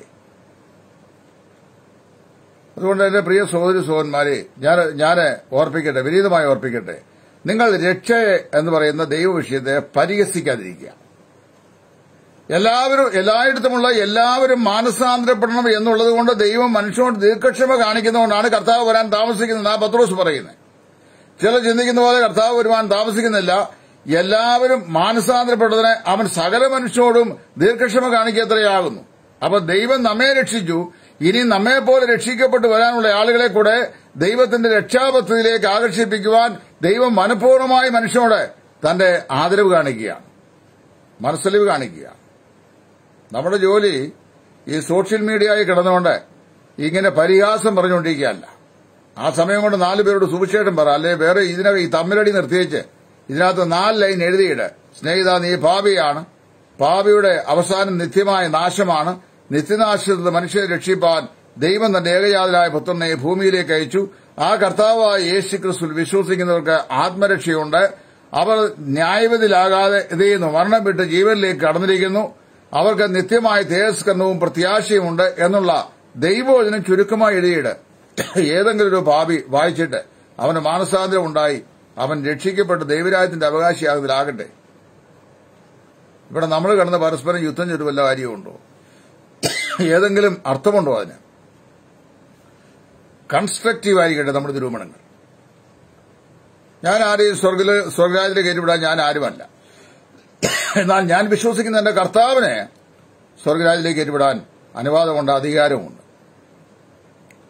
അതുകൊണ്ട് എന്റെ പ്രിയ സഹോദരി സഹോദരന്മാരെ ഞാൻ ഞാൻ ഓർപ്പിക്കട്ടെ വിനീതമായി ഓർപ്പിക്കട്ടെ നിങ്ങൾ രക്ഷ എന്ന് പറയുന്ന ദൈവവിഷയത്തെ പരിഹസിക്കാതിരിക്കുക എല്ലാവരും എല്ലായിടത്തുമുള്ള എല്ലാവരും മാനസാന്തരപ്പെടണം എന്നുള്ളത് കൊണ്ട് ദൈവം മനുഷ്യനോട് ദീർഘക്ഷമ കാണിക്കുന്നതുകൊണ്ടാണ് കർത്താവ് വരാൻ താമസിക്കുന്നത് ആ പത്രോസ് പറയുന്നത് ചിലർ ചിന്തിക്കുന്ന പോലെ കർത്താവ് വരുവാൻ താമസിക്കുന്നില്ല എല്ലാവരും മാനസാന്തരപ്പെട്ടതിന് അവൻ സകല മനുഷ്യരോടും ദീർഘക്ഷമ കാണിക്കത്രയാകുന്നു അപ്പൊ ദൈവം നമ്മെ രക്ഷിച്ചു ഇനി നമ്മെ പോലെ രക്ഷിക്കപ്പെട്ടു വരാനുള്ള ആളുകളെ കൂടെ ദൈവത്തിന്റെ രക്ഷാപദ്ധതിയിലേക്ക് ആകർഷിപ്പിക്കുവാൻ ദൈവം മനഃപൂർവ്വമായി മനുഷ്യനോട് തന്റെ ആദരവ് കാണിക്കുകയാണ് മനസ്സലിവ് കാണിക്കുക നമ്മുടെ ജോലി ഈ സോഷ്യൽ മീഡിയയിൽ കിടന്നുകൊണ്ട് ഇങ്ങനെ പരിഹാസം പറഞ്ഞുകൊണ്ടിരിക്കുകയല്ല ആ സമയം കൊണ്ട് നാല് പേരോട് സുവിശേഷം പറ അല്ലെ വേറെ ഇതിനകം ഈ തമ്മിലടി നിർത്തിയേച്ച് ഇതിനകത്ത് നാല് ലൈൻ എഴുതിയിട് സ്നേഹിത നീ പാപിയാണ് പാപിയുടെ അവസാനം നിത്യമായ നാശമാണ് നിത്യനാശത്തിൽ മനുഷ്യരെ രക്ഷിപ്പാൻ ദൈവം തന്റെ ഏകജാതരായ പുത്രനെ ഭൂമിയിലേക്ക് അയച്ചു ആ കർത്താവായ യേശു ക്രിസ്തു വിശ്വസിക്കുന്നവർക്ക് ആത്മരക്ഷയുണ്ട് അവർ ന്യായവിധിയിലാകാതെ ഇത് ചെയ്യുന്നു മരണം വിട്ട് ജീവനിലേക്ക് കടന്നിരിക്കുന്നു അവർക്ക് നിത്യമായ തേജസ്കരണവും പ്രത്യാശയുമുണ്ട് എന്നുള്ള ദൈവവചനം ചുരുക്കമായി എഴുതിയിട് ഏതെങ്കിലും ഒരു ഭാവി വായിച്ചിട്ട് അവന് മാനസാന്തരം ഉണ്ടായി അവൻ രക്ഷിക്കപ്പെട്ട് ദൈവരാജ്യത്തിന്റെ അവകാശിയാകുന്നതിലാകട്ടെ ഇവിടെ നമ്മൾ കിടന്ന് പരസ്പരം യുദ്ധം ചെയ്ത് വല്ല കാര്യമുണ്ടോ ഏതെങ്കിലും അർത്ഥമുണ്ടോ അതിന് കൺസ്ട്രക്റ്റീവ് ആയിരിക്കട്ടെ നമ്മുടെ നിരൂപണങ്ങൾ ഞാൻ ആരെയും സ്വർഗ സ്വർഗരാജ്യത്തിൽ കയറ്റിവിടാൻ ഞാൻ ആരുമല്ല എന്നാൽ ഞാൻ വിശ്വസിക്കുന്ന എന്റെ കർത്താവിനെ സ്വർഗരാജ്യത്തിലേക്ക് കയറ്റിവിടാൻ അനുവാദമുണ്ട് അധികാരമുണ്ട്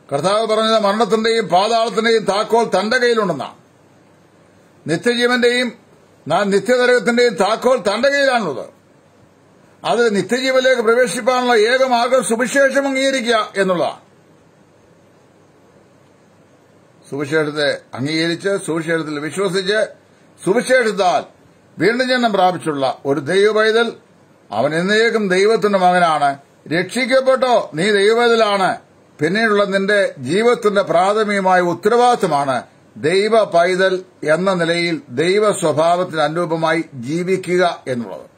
കർത്താവ് പറഞ്ഞത് മരണത്തിന്റെയും പാതാളത്തിന്റെയും താക്കോൽ തന്റെ കയ്യിലുണ്ടെന്നാണ് നിത്യജീവന്റെയും ന- നിത്യനരകത്തിന്റെയും താക്കോൽ തന്റെ കയ്യിലാണുള്ളത് അത് നിത്യജീവനിലേക്ക് പ്രവേശിപ്പാനുള്ള ഏക മാർഗം സുവിശേഷം അംഗീകരിക്കുക എന്നുള്ളതാണ് സുവിശേഷത്തെ അംഗീകരിച്ച് സുവിശേഷത്തിൽ വിശ്വസിച്ച് സുവിശേഷത്താൽ വീണ്ടും ജന്മം പ്രാപിച്ചുള്ള ഒരു ദൈവ പൈതൽ അവൻ എന്നേക്കും ദൈവത്തിന്റെ മകനാണ് രക്ഷിക്കപ്പെട്ടോ നീ ദൈവപൈതലാണ് പിന്നീടുള്ള നിന്റെ ജീവിതത്തിന്റെ പ്രാഥമികമായ ഉത്തരവാദിത്തമാണ് ദൈവ പൈതൽ എന്ന നിലയിൽ ദൈവ സ്വഭാവത്തിന് അനുരൂപമായി ജീവിക്കുക എന്നുള്ളത്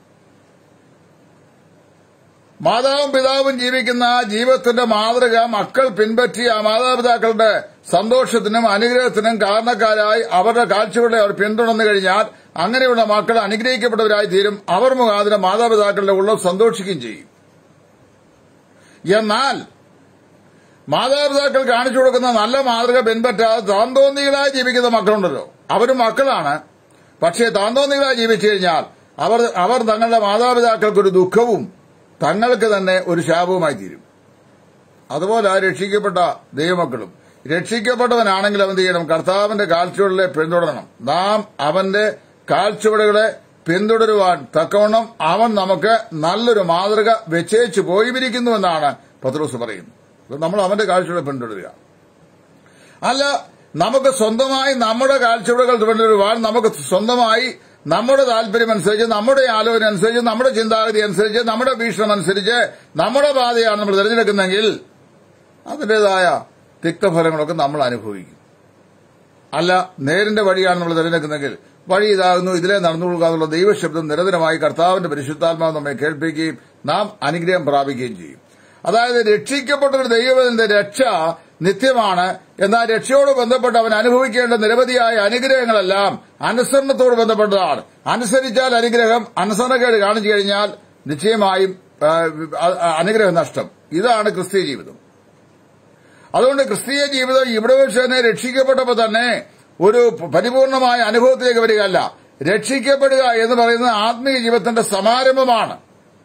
മാതാവും പിതാവും ജീവിക്കുന്ന ആ ജീവിതത്തിന്റെ മാതൃക മക്കൾ പിൻപറ്റി ആ മാതാപിതാക്കളുടെ സന്തോഷത്തിനും അനുഗ്രഹത്തിനും കാരണക്കാരായി അവരുടെ കാഴ്ചകളെ അവർ പിന്തുടർന്നു കഴിഞ്ഞാൽ അങ്ങനെയുള്ള മക്കൾ അനുഗ്രഹിക്കപ്പെട്ടവരായി തീരും അവർ മുഖാന്തരം മാതാപിതാക്കളുടെ ഉള്ളം സന്തോഷിക്കുകയും ചെയ്യും എന്നാൽ മാതാപിതാക്കൾ കാണിച്ചു കൊടുക്കുന്ന നല്ല മാതൃക പിൻപറ്റാതെ താന്തോന്നികളായി ജീവിക്കുന്ന മക്കളുണ്ടല്ലോ അവരും മക്കളാണ് പക്ഷേ താന്തോന്നികളായി ജീവിച്ചു കഴിഞ്ഞാൽ അവർ അവർ തങ്ങളുടെ മാതാപിതാക്കൾക്കൊരു ദുഃഖവും തങ്ങൾക്ക് തന്നെ ഒരു ശാപവുമായി തീരും അതുപോലെ ആ രക്ഷിക്കപ്പെട്ട ദൈവമക്കളും രക്ഷിക്കപ്പെട്ടവനാണെങ്കിൽ അവൻ ചെയ്യണം കർത്താവിന്റെ കാൽച്ചുവടുകളെ പിന്തുടരണം നാം അവന്റെ കാൽച്ചുവടുകളെ പിന്തുടരുവാൻ തക്കവണ്ണം അവൻ നമുക്ക് നല്ലൊരു മാതൃക വെച്ചേച്ചു പോയിരിക്കുന്നുവെന്നാണ് പത്രോസ് പറയുന്നത് അപ്പോൾ നമ്മൾ അവന്റെ കാഴ്ചകളെ പിന്തുടരുക അല്ല നമുക്ക് സ്വന്തമായി നമ്മുടെ കാഴ്ചപ്പാടുകൾ പിന്തുടരുവാൻ നമുക്ക് സ്വന്തമായി നമ്മുടെ താല്പര്യമനുസരിച്ച് നമ്മുടെ ആലോചന അനുസരിച്ച് നമ്മുടെ ചിന്താഗതി അനുസരിച്ച് നമ്മുടെ വീക്ഷണം അനുസരിച്ച് നമ്മുടെ പാതയാണ് നമ്മൾ തിരഞ്ഞെടുക്കുന്നെങ്കിൽ അതിൻ്റെതായ തിക്തഫലങ്ങളൊക്കെ നമ്മൾ അനുഭവിക്കും അല്ല നേരിന്റെ വഴിയാണ് നമ്മൾ തിരഞ്ഞെടുക്കുന്നെങ്കിൽ വഴി ഇതാകുന്നു ഇതിലെ നടന്നു കൊടുക്കാനുള്ള ദൈവശബ്ദം നിരന്തരമായി കർത്താവിന്റെ പരിശുദ്ധാത്മാവ് നമ്മെ കേൾപ്പിക്കുകയും നാം അനുഗ്രഹം പ്രാപിക്കുകയും ചെയ്യും അതായത് രക്ഷിക്കപ്പെട്ട ഒരു ദൈവത്തിന്റെ രക്ഷ നിത്യമാണ് എന്നാൽ രക്ഷയോട് ബന്ധപ്പെട്ട് അവൻ അനുഭവിക്കേണ്ട നിരവധിയായ അനുഗ്രഹങ്ങളെല്ലാം അനുസരണത്തോട് ബന്ധപ്പെട്ടതാണ് അനുസരിച്ചാൽ അനുഗ്രഹം അനുസരണക്കേട് കാണിച്ചു കഴിഞ്ഞാൽ നിശ്ചയമായും ആ, ആ, അനുഗ്രഹം നഷ്ടം ഇതാണ് ക്രിസ്തീയ ജീവിതം അതുകൊണ്ട് ക്രിസ്തീയ ജീവിതം ഇവിടെ വെച്ച് തന്നെ രക്ഷിക്കപ്പെട്ടപ്പോൾ തന്നെ ഒരു പരിപൂർണമായ അനുഭവത്തിലേക്ക് വരികയല്ല രക്ഷിക്കപ്പെടുക എന്ന് പറയുന്നത് ആത്മീയ ജീവിതത്തിന്റെ സമാരംഭമാണ്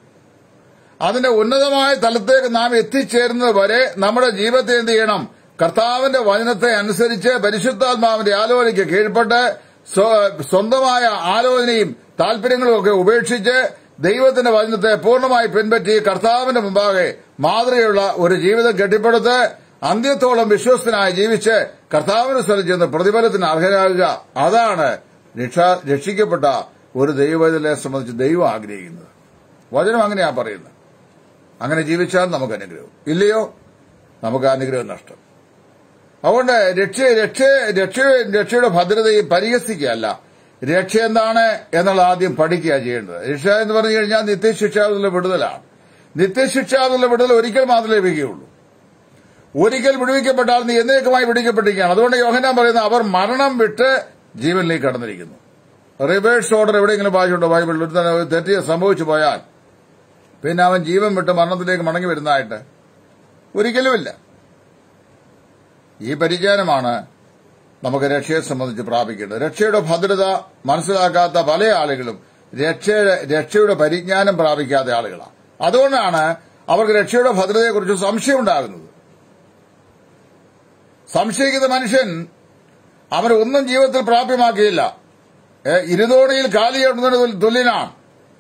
അതിന്റെ ഉന്നതമായ തലത്തേക്ക് നാം എത്തിച്ചേരുന്നത് വരെ നമ്മുടെ ജീവിതത്തെ എന്ത് ചെയ്യണം കർത്താവിന്റെ വചനത്തെ അനുസരിച്ച് പരിശുദ്ധാത്മാവിന്റെ ആലോചനയ്ക്ക് കീഴ്പ്പെട്ട് സ്വ- സ്വന്തമായ ആലോചനയും താല്പര്യങ്ങളും ഒക്കെ ഉപേക്ഷിച്ച് ദൈവത്തിന്റെ വചനത്തെ പൂർണ്ണമായി പിൻപറ്റി കർത്താവിന്റെ മുമ്പാകെ മാതൃകയുള്ള ഒരു ജീവിതം കെട്ടിപ്പടുത്ത് അന്ത്യത്തോളം വിശ്വസ്തനായി ജീവിച്ച് കർത്താവിന് സ്ഥലം ചെന്ന് പ്രതിഫലത്തിന് അർഹരാകുക അതാണ് രക്ഷ- രക്ഷിക്കപ്പെട്ട ഒരു ദൈവത്തിനെ സംബന്ധിച്ച് ദൈവം ആഗ്രഹിക്കുന്നത് വചനം അങ്ങനെയാ പറയുന്നത് അങ്ങനെ ജീവിച്ചാൽ നമുക്ക് അനുഗ്രഹം ഇല്ലയോ നമുക്ക് അനുഗ്രഹം നഷ്ടം അതുകൊണ്ട് രക്ഷ രക്ഷ രക്ഷ രക്ഷയുടെ ഭദ്രതയും പരിഹസിക്കുകയല്ല രക്ഷ എന്താണ് എന്നുള്ള ആദ്യം പഠിക്കുക ചെയ്യേണ്ടത് രക്ഷ എന്ന് പറഞ്ഞു കഴിഞ്ഞാൽ നിത്യശിക്ഷാവിലുള്ള വിടുതലാണ് നിത്യശിക്ഷാവിലുള്ള വിടുതൽ ഒരിക്കൽ മാത്രമേ ലഭിക്കുകയുള്ളൂ ഒരിക്കൽ വിടുവിക്കപ്പെട്ടാൽ നീ എന്നേക്കുമായി വിടുവിക്കപ്പെട്ടിരിക്കുകയാണ് അതുകൊണ്ട് യോഹനാൻ പറയുന്ന അവർ മരണം വിട്ട് ജീവനിലേക്ക് കടന്നിരിക്കുന്നു റിവേഴ്സ് ഓർഡർ എവിടെയെങ്കിലും വായിച്ചുണ്ടോ ബൈബിളിൽ ഒരു തന്നെ തെറ്റ് സംഭവിച്ചു പോയാൽ പിന്നെ അവൻ ജീവൻ വിട്ട് മരണത്തിലേക്ക് മടങ്ങി വരുന്നതായിട്ട് ഒരിക്കലുമില്ല ഈ പരിജ്ഞാനമാണ് നമുക്ക് രക്ഷയെ സംബന്ധിച്ച് പ്രാപിക്കേണ്ടത് രക്ഷയുടെ ഭദ്രത മനസ്സിലാക്കാത്ത പല ആളുകളും രക്ഷയുടെ രക്ഷയുടെ പരിജ്ഞാനം പ്രാപിക്കാത്ത ആളുകളാണ് അതുകൊണ്ടാണ് അവർക്ക് രക്ഷയുടെ ഭദ്രതയെക്കുറിച്ച് സംശയമുണ്ടാകുന്നത് സംശയിക്കുന്ന മനുഷ്യൻ അവൻ ഒന്നും ജീവിതത്തിൽ പ്രാപ്യമാക്കിയില്ല ഏ, ഇരുതോണിയിൽ കാലിയേണ്ടുന്നതിന് തുല്യനാണ്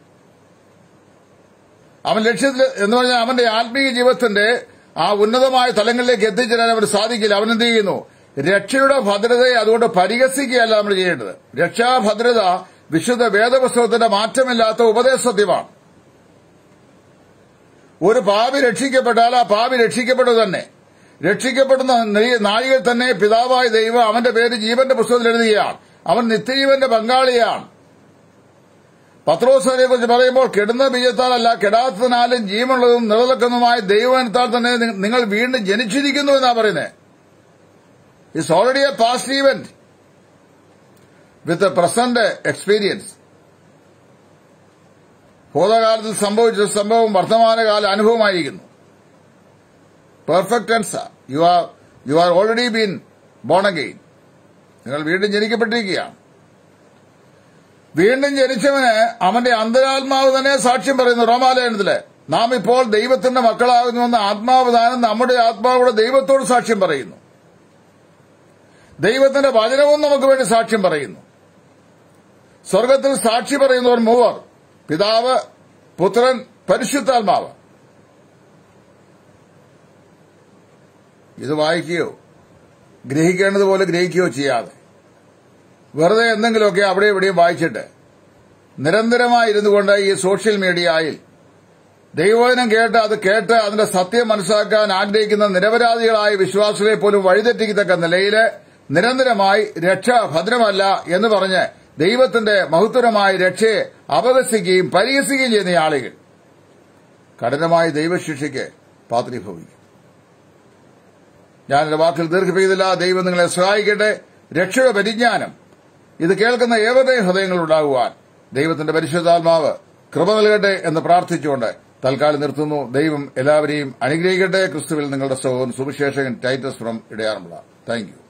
അവൻ ലക്ഷ്യത്തിൽ എന്ന് പറഞ്ഞാൽ അവന്റെ ആത്മീയ ജീവിതത്തിന്റെ ആ ഉന്നതമായ തലങ്ങളിലേക്ക് എത്തിച്ചേരാൻ അവന് സാധിക്കില്ല അവൻ എന്ത് ചെയ്യുന്നു രക്ഷയുടെ ഭദ്രതയെ അതുകൊണ്ട് പരിഹസിക്കുകയല്ല നമ്മൾ ചെയ്യേണ്ടത് രക്ഷാഭദ്രത വിശുദ്ധ വേദപുസ്തകത്തിന്റെ മാറ്റമില്ലാത്ത ഉപദേശസത്യമാണ് ഒരു പാപി രക്ഷിക്കപ്പെട്ടാൽ ആ പാപി രക്ഷിക്കപ്പെട്ടു തന്നെ രക്ഷിക്കപ്പെടുന്ന നി- നാഴികൾ തന്നെ പിതാവായ ദൈവം അവന്റെ പേര് ജീവന്റെ പുസ്തകത്തിൽ എഴുതുകയാണ് അവൻ നിത്യജീവന്റെ പങ്കാളിയാണ് പത്രോസിനെ കുറിച്ച് പറയുമ്പോൾ കെടുന്ന ബീജത്താലല്ല കെടാത്തതിനാലും ജീവനുള്ളതും നിലനിൽക്കുന്നതുമായ ദൈവത്താൽ തന്നെ നി- നിങ്ങൾ വീണ്ടും ജനിച്ചിരിക്കുന്നു എന്നാ പറയുന്നത് it's already a past event with a present experience ഭൂതകാലത്തിൽ സംഭവിച്ച സംഭവം വർത്തമാനകാല അനുഭവമായിരിക്കുന്നു perfect tense you are you are already been born again നിങ്ങൾ വീണ്ടും ജനിക്കപ്പെട്ടിരിക്കുകയാണ് വീണ്ടും ജനിച്ചവന് അവന്റെ അന്തരാത്മാവ് തന്നെ സാക്ഷ്യം പറയുന്നു റോമാലയനത്തില് നാം ഇപ്പോൾ ദൈവത്തിന്റെ മക്കളാകുന്നുവെന്ന ആത്മാവധാനം നമ്മുടെ ആത്മാവിടെ ദൈവത്തോട് സാക്ഷ്യം പറയുന്നു ദൈവത്തിന്റെ വചനവും നമുക്ക് വേണ്ടി സാക്ഷ്യം പറയുന്നു സ്വർഗത്തിൽ സാക്ഷി പറയുന്നവർ മൂവർ പിതാവ് പുത്രൻ പരിശുദ്ധാത്മാവ് ഇത് വായിക്കുകയോ ഗ്രഹിക്കേണ്ടതുപോലെ ഗ്രഹിക്കുകയോ ചെയ്യാതെ വെറുതെ എന്തെങ്കിലുമൊക്കെ അവിടെ ഇവിടെയും വായിച്ചിട്ട് നിരന്തരമായി ഇരുന്നു കൊണ്ട് ഈ സോഷ്യൽ മീഡിയയിൽ ദൈവവചനം കേട്ട് അത് കേട്ട് അതിന്റെ സത്യം മനസ്സിലാക്കാൻ ആഗ്രഹിക്കുന്ന നിരപരാധികളായ വിശ്വാസികളെ പോലും വഴിതെറ്റിക്കത്തക്ക നിലയിൽ നിരന്തരമായി രക്ഷ ഭദ്രമല്ല എന്ന് പറഞ്ഞ് ദൈവത്തിന്റെ മഹത്വരമായ രക്ഷയെ അപകസിക്കുകയും പരിഹസിക്കുകയും ചെയ്യുന്ന ആളുകൾ കഠിനമായ ദൈവശിക്ഷയ്ക്ക് പാത്രീഭവിക്കും ഞാൻ എന്റെ വാക്കിൽ ദീർഘിപ്പിക്കുന്നില്ല ദൈവം നിങ്ങളെ സഹായിക്കട്ടെ രക്ഷയുടെ പരിജ്ഞാനം ഇത് കേൾക്കുന്ന ഏവരുടെയും ഹൃദയങ്ങൾ ഉണ്ടാകുവാൻ ദൈവത്തിന്റെ പരിശുദ്ധാത്മാവ് കൃപ നൽകട്ടെ എന്ന് പ്രാർത്ഥിച്ചുകൊണ്ട് തൽക്കാലം നിർത്തുന്നു ദൈവം എല്ലാവരെയും അനുഗ്രഹിക്കട്ടെ ക്രിസ്തുവിൽ നിങ്ങളുടെ സഹോദരൻ സുവിശേഷകൻ ടൈറ്റസ് ഫ്രം ഇടയാറുമുള്ള താങ്ക് യു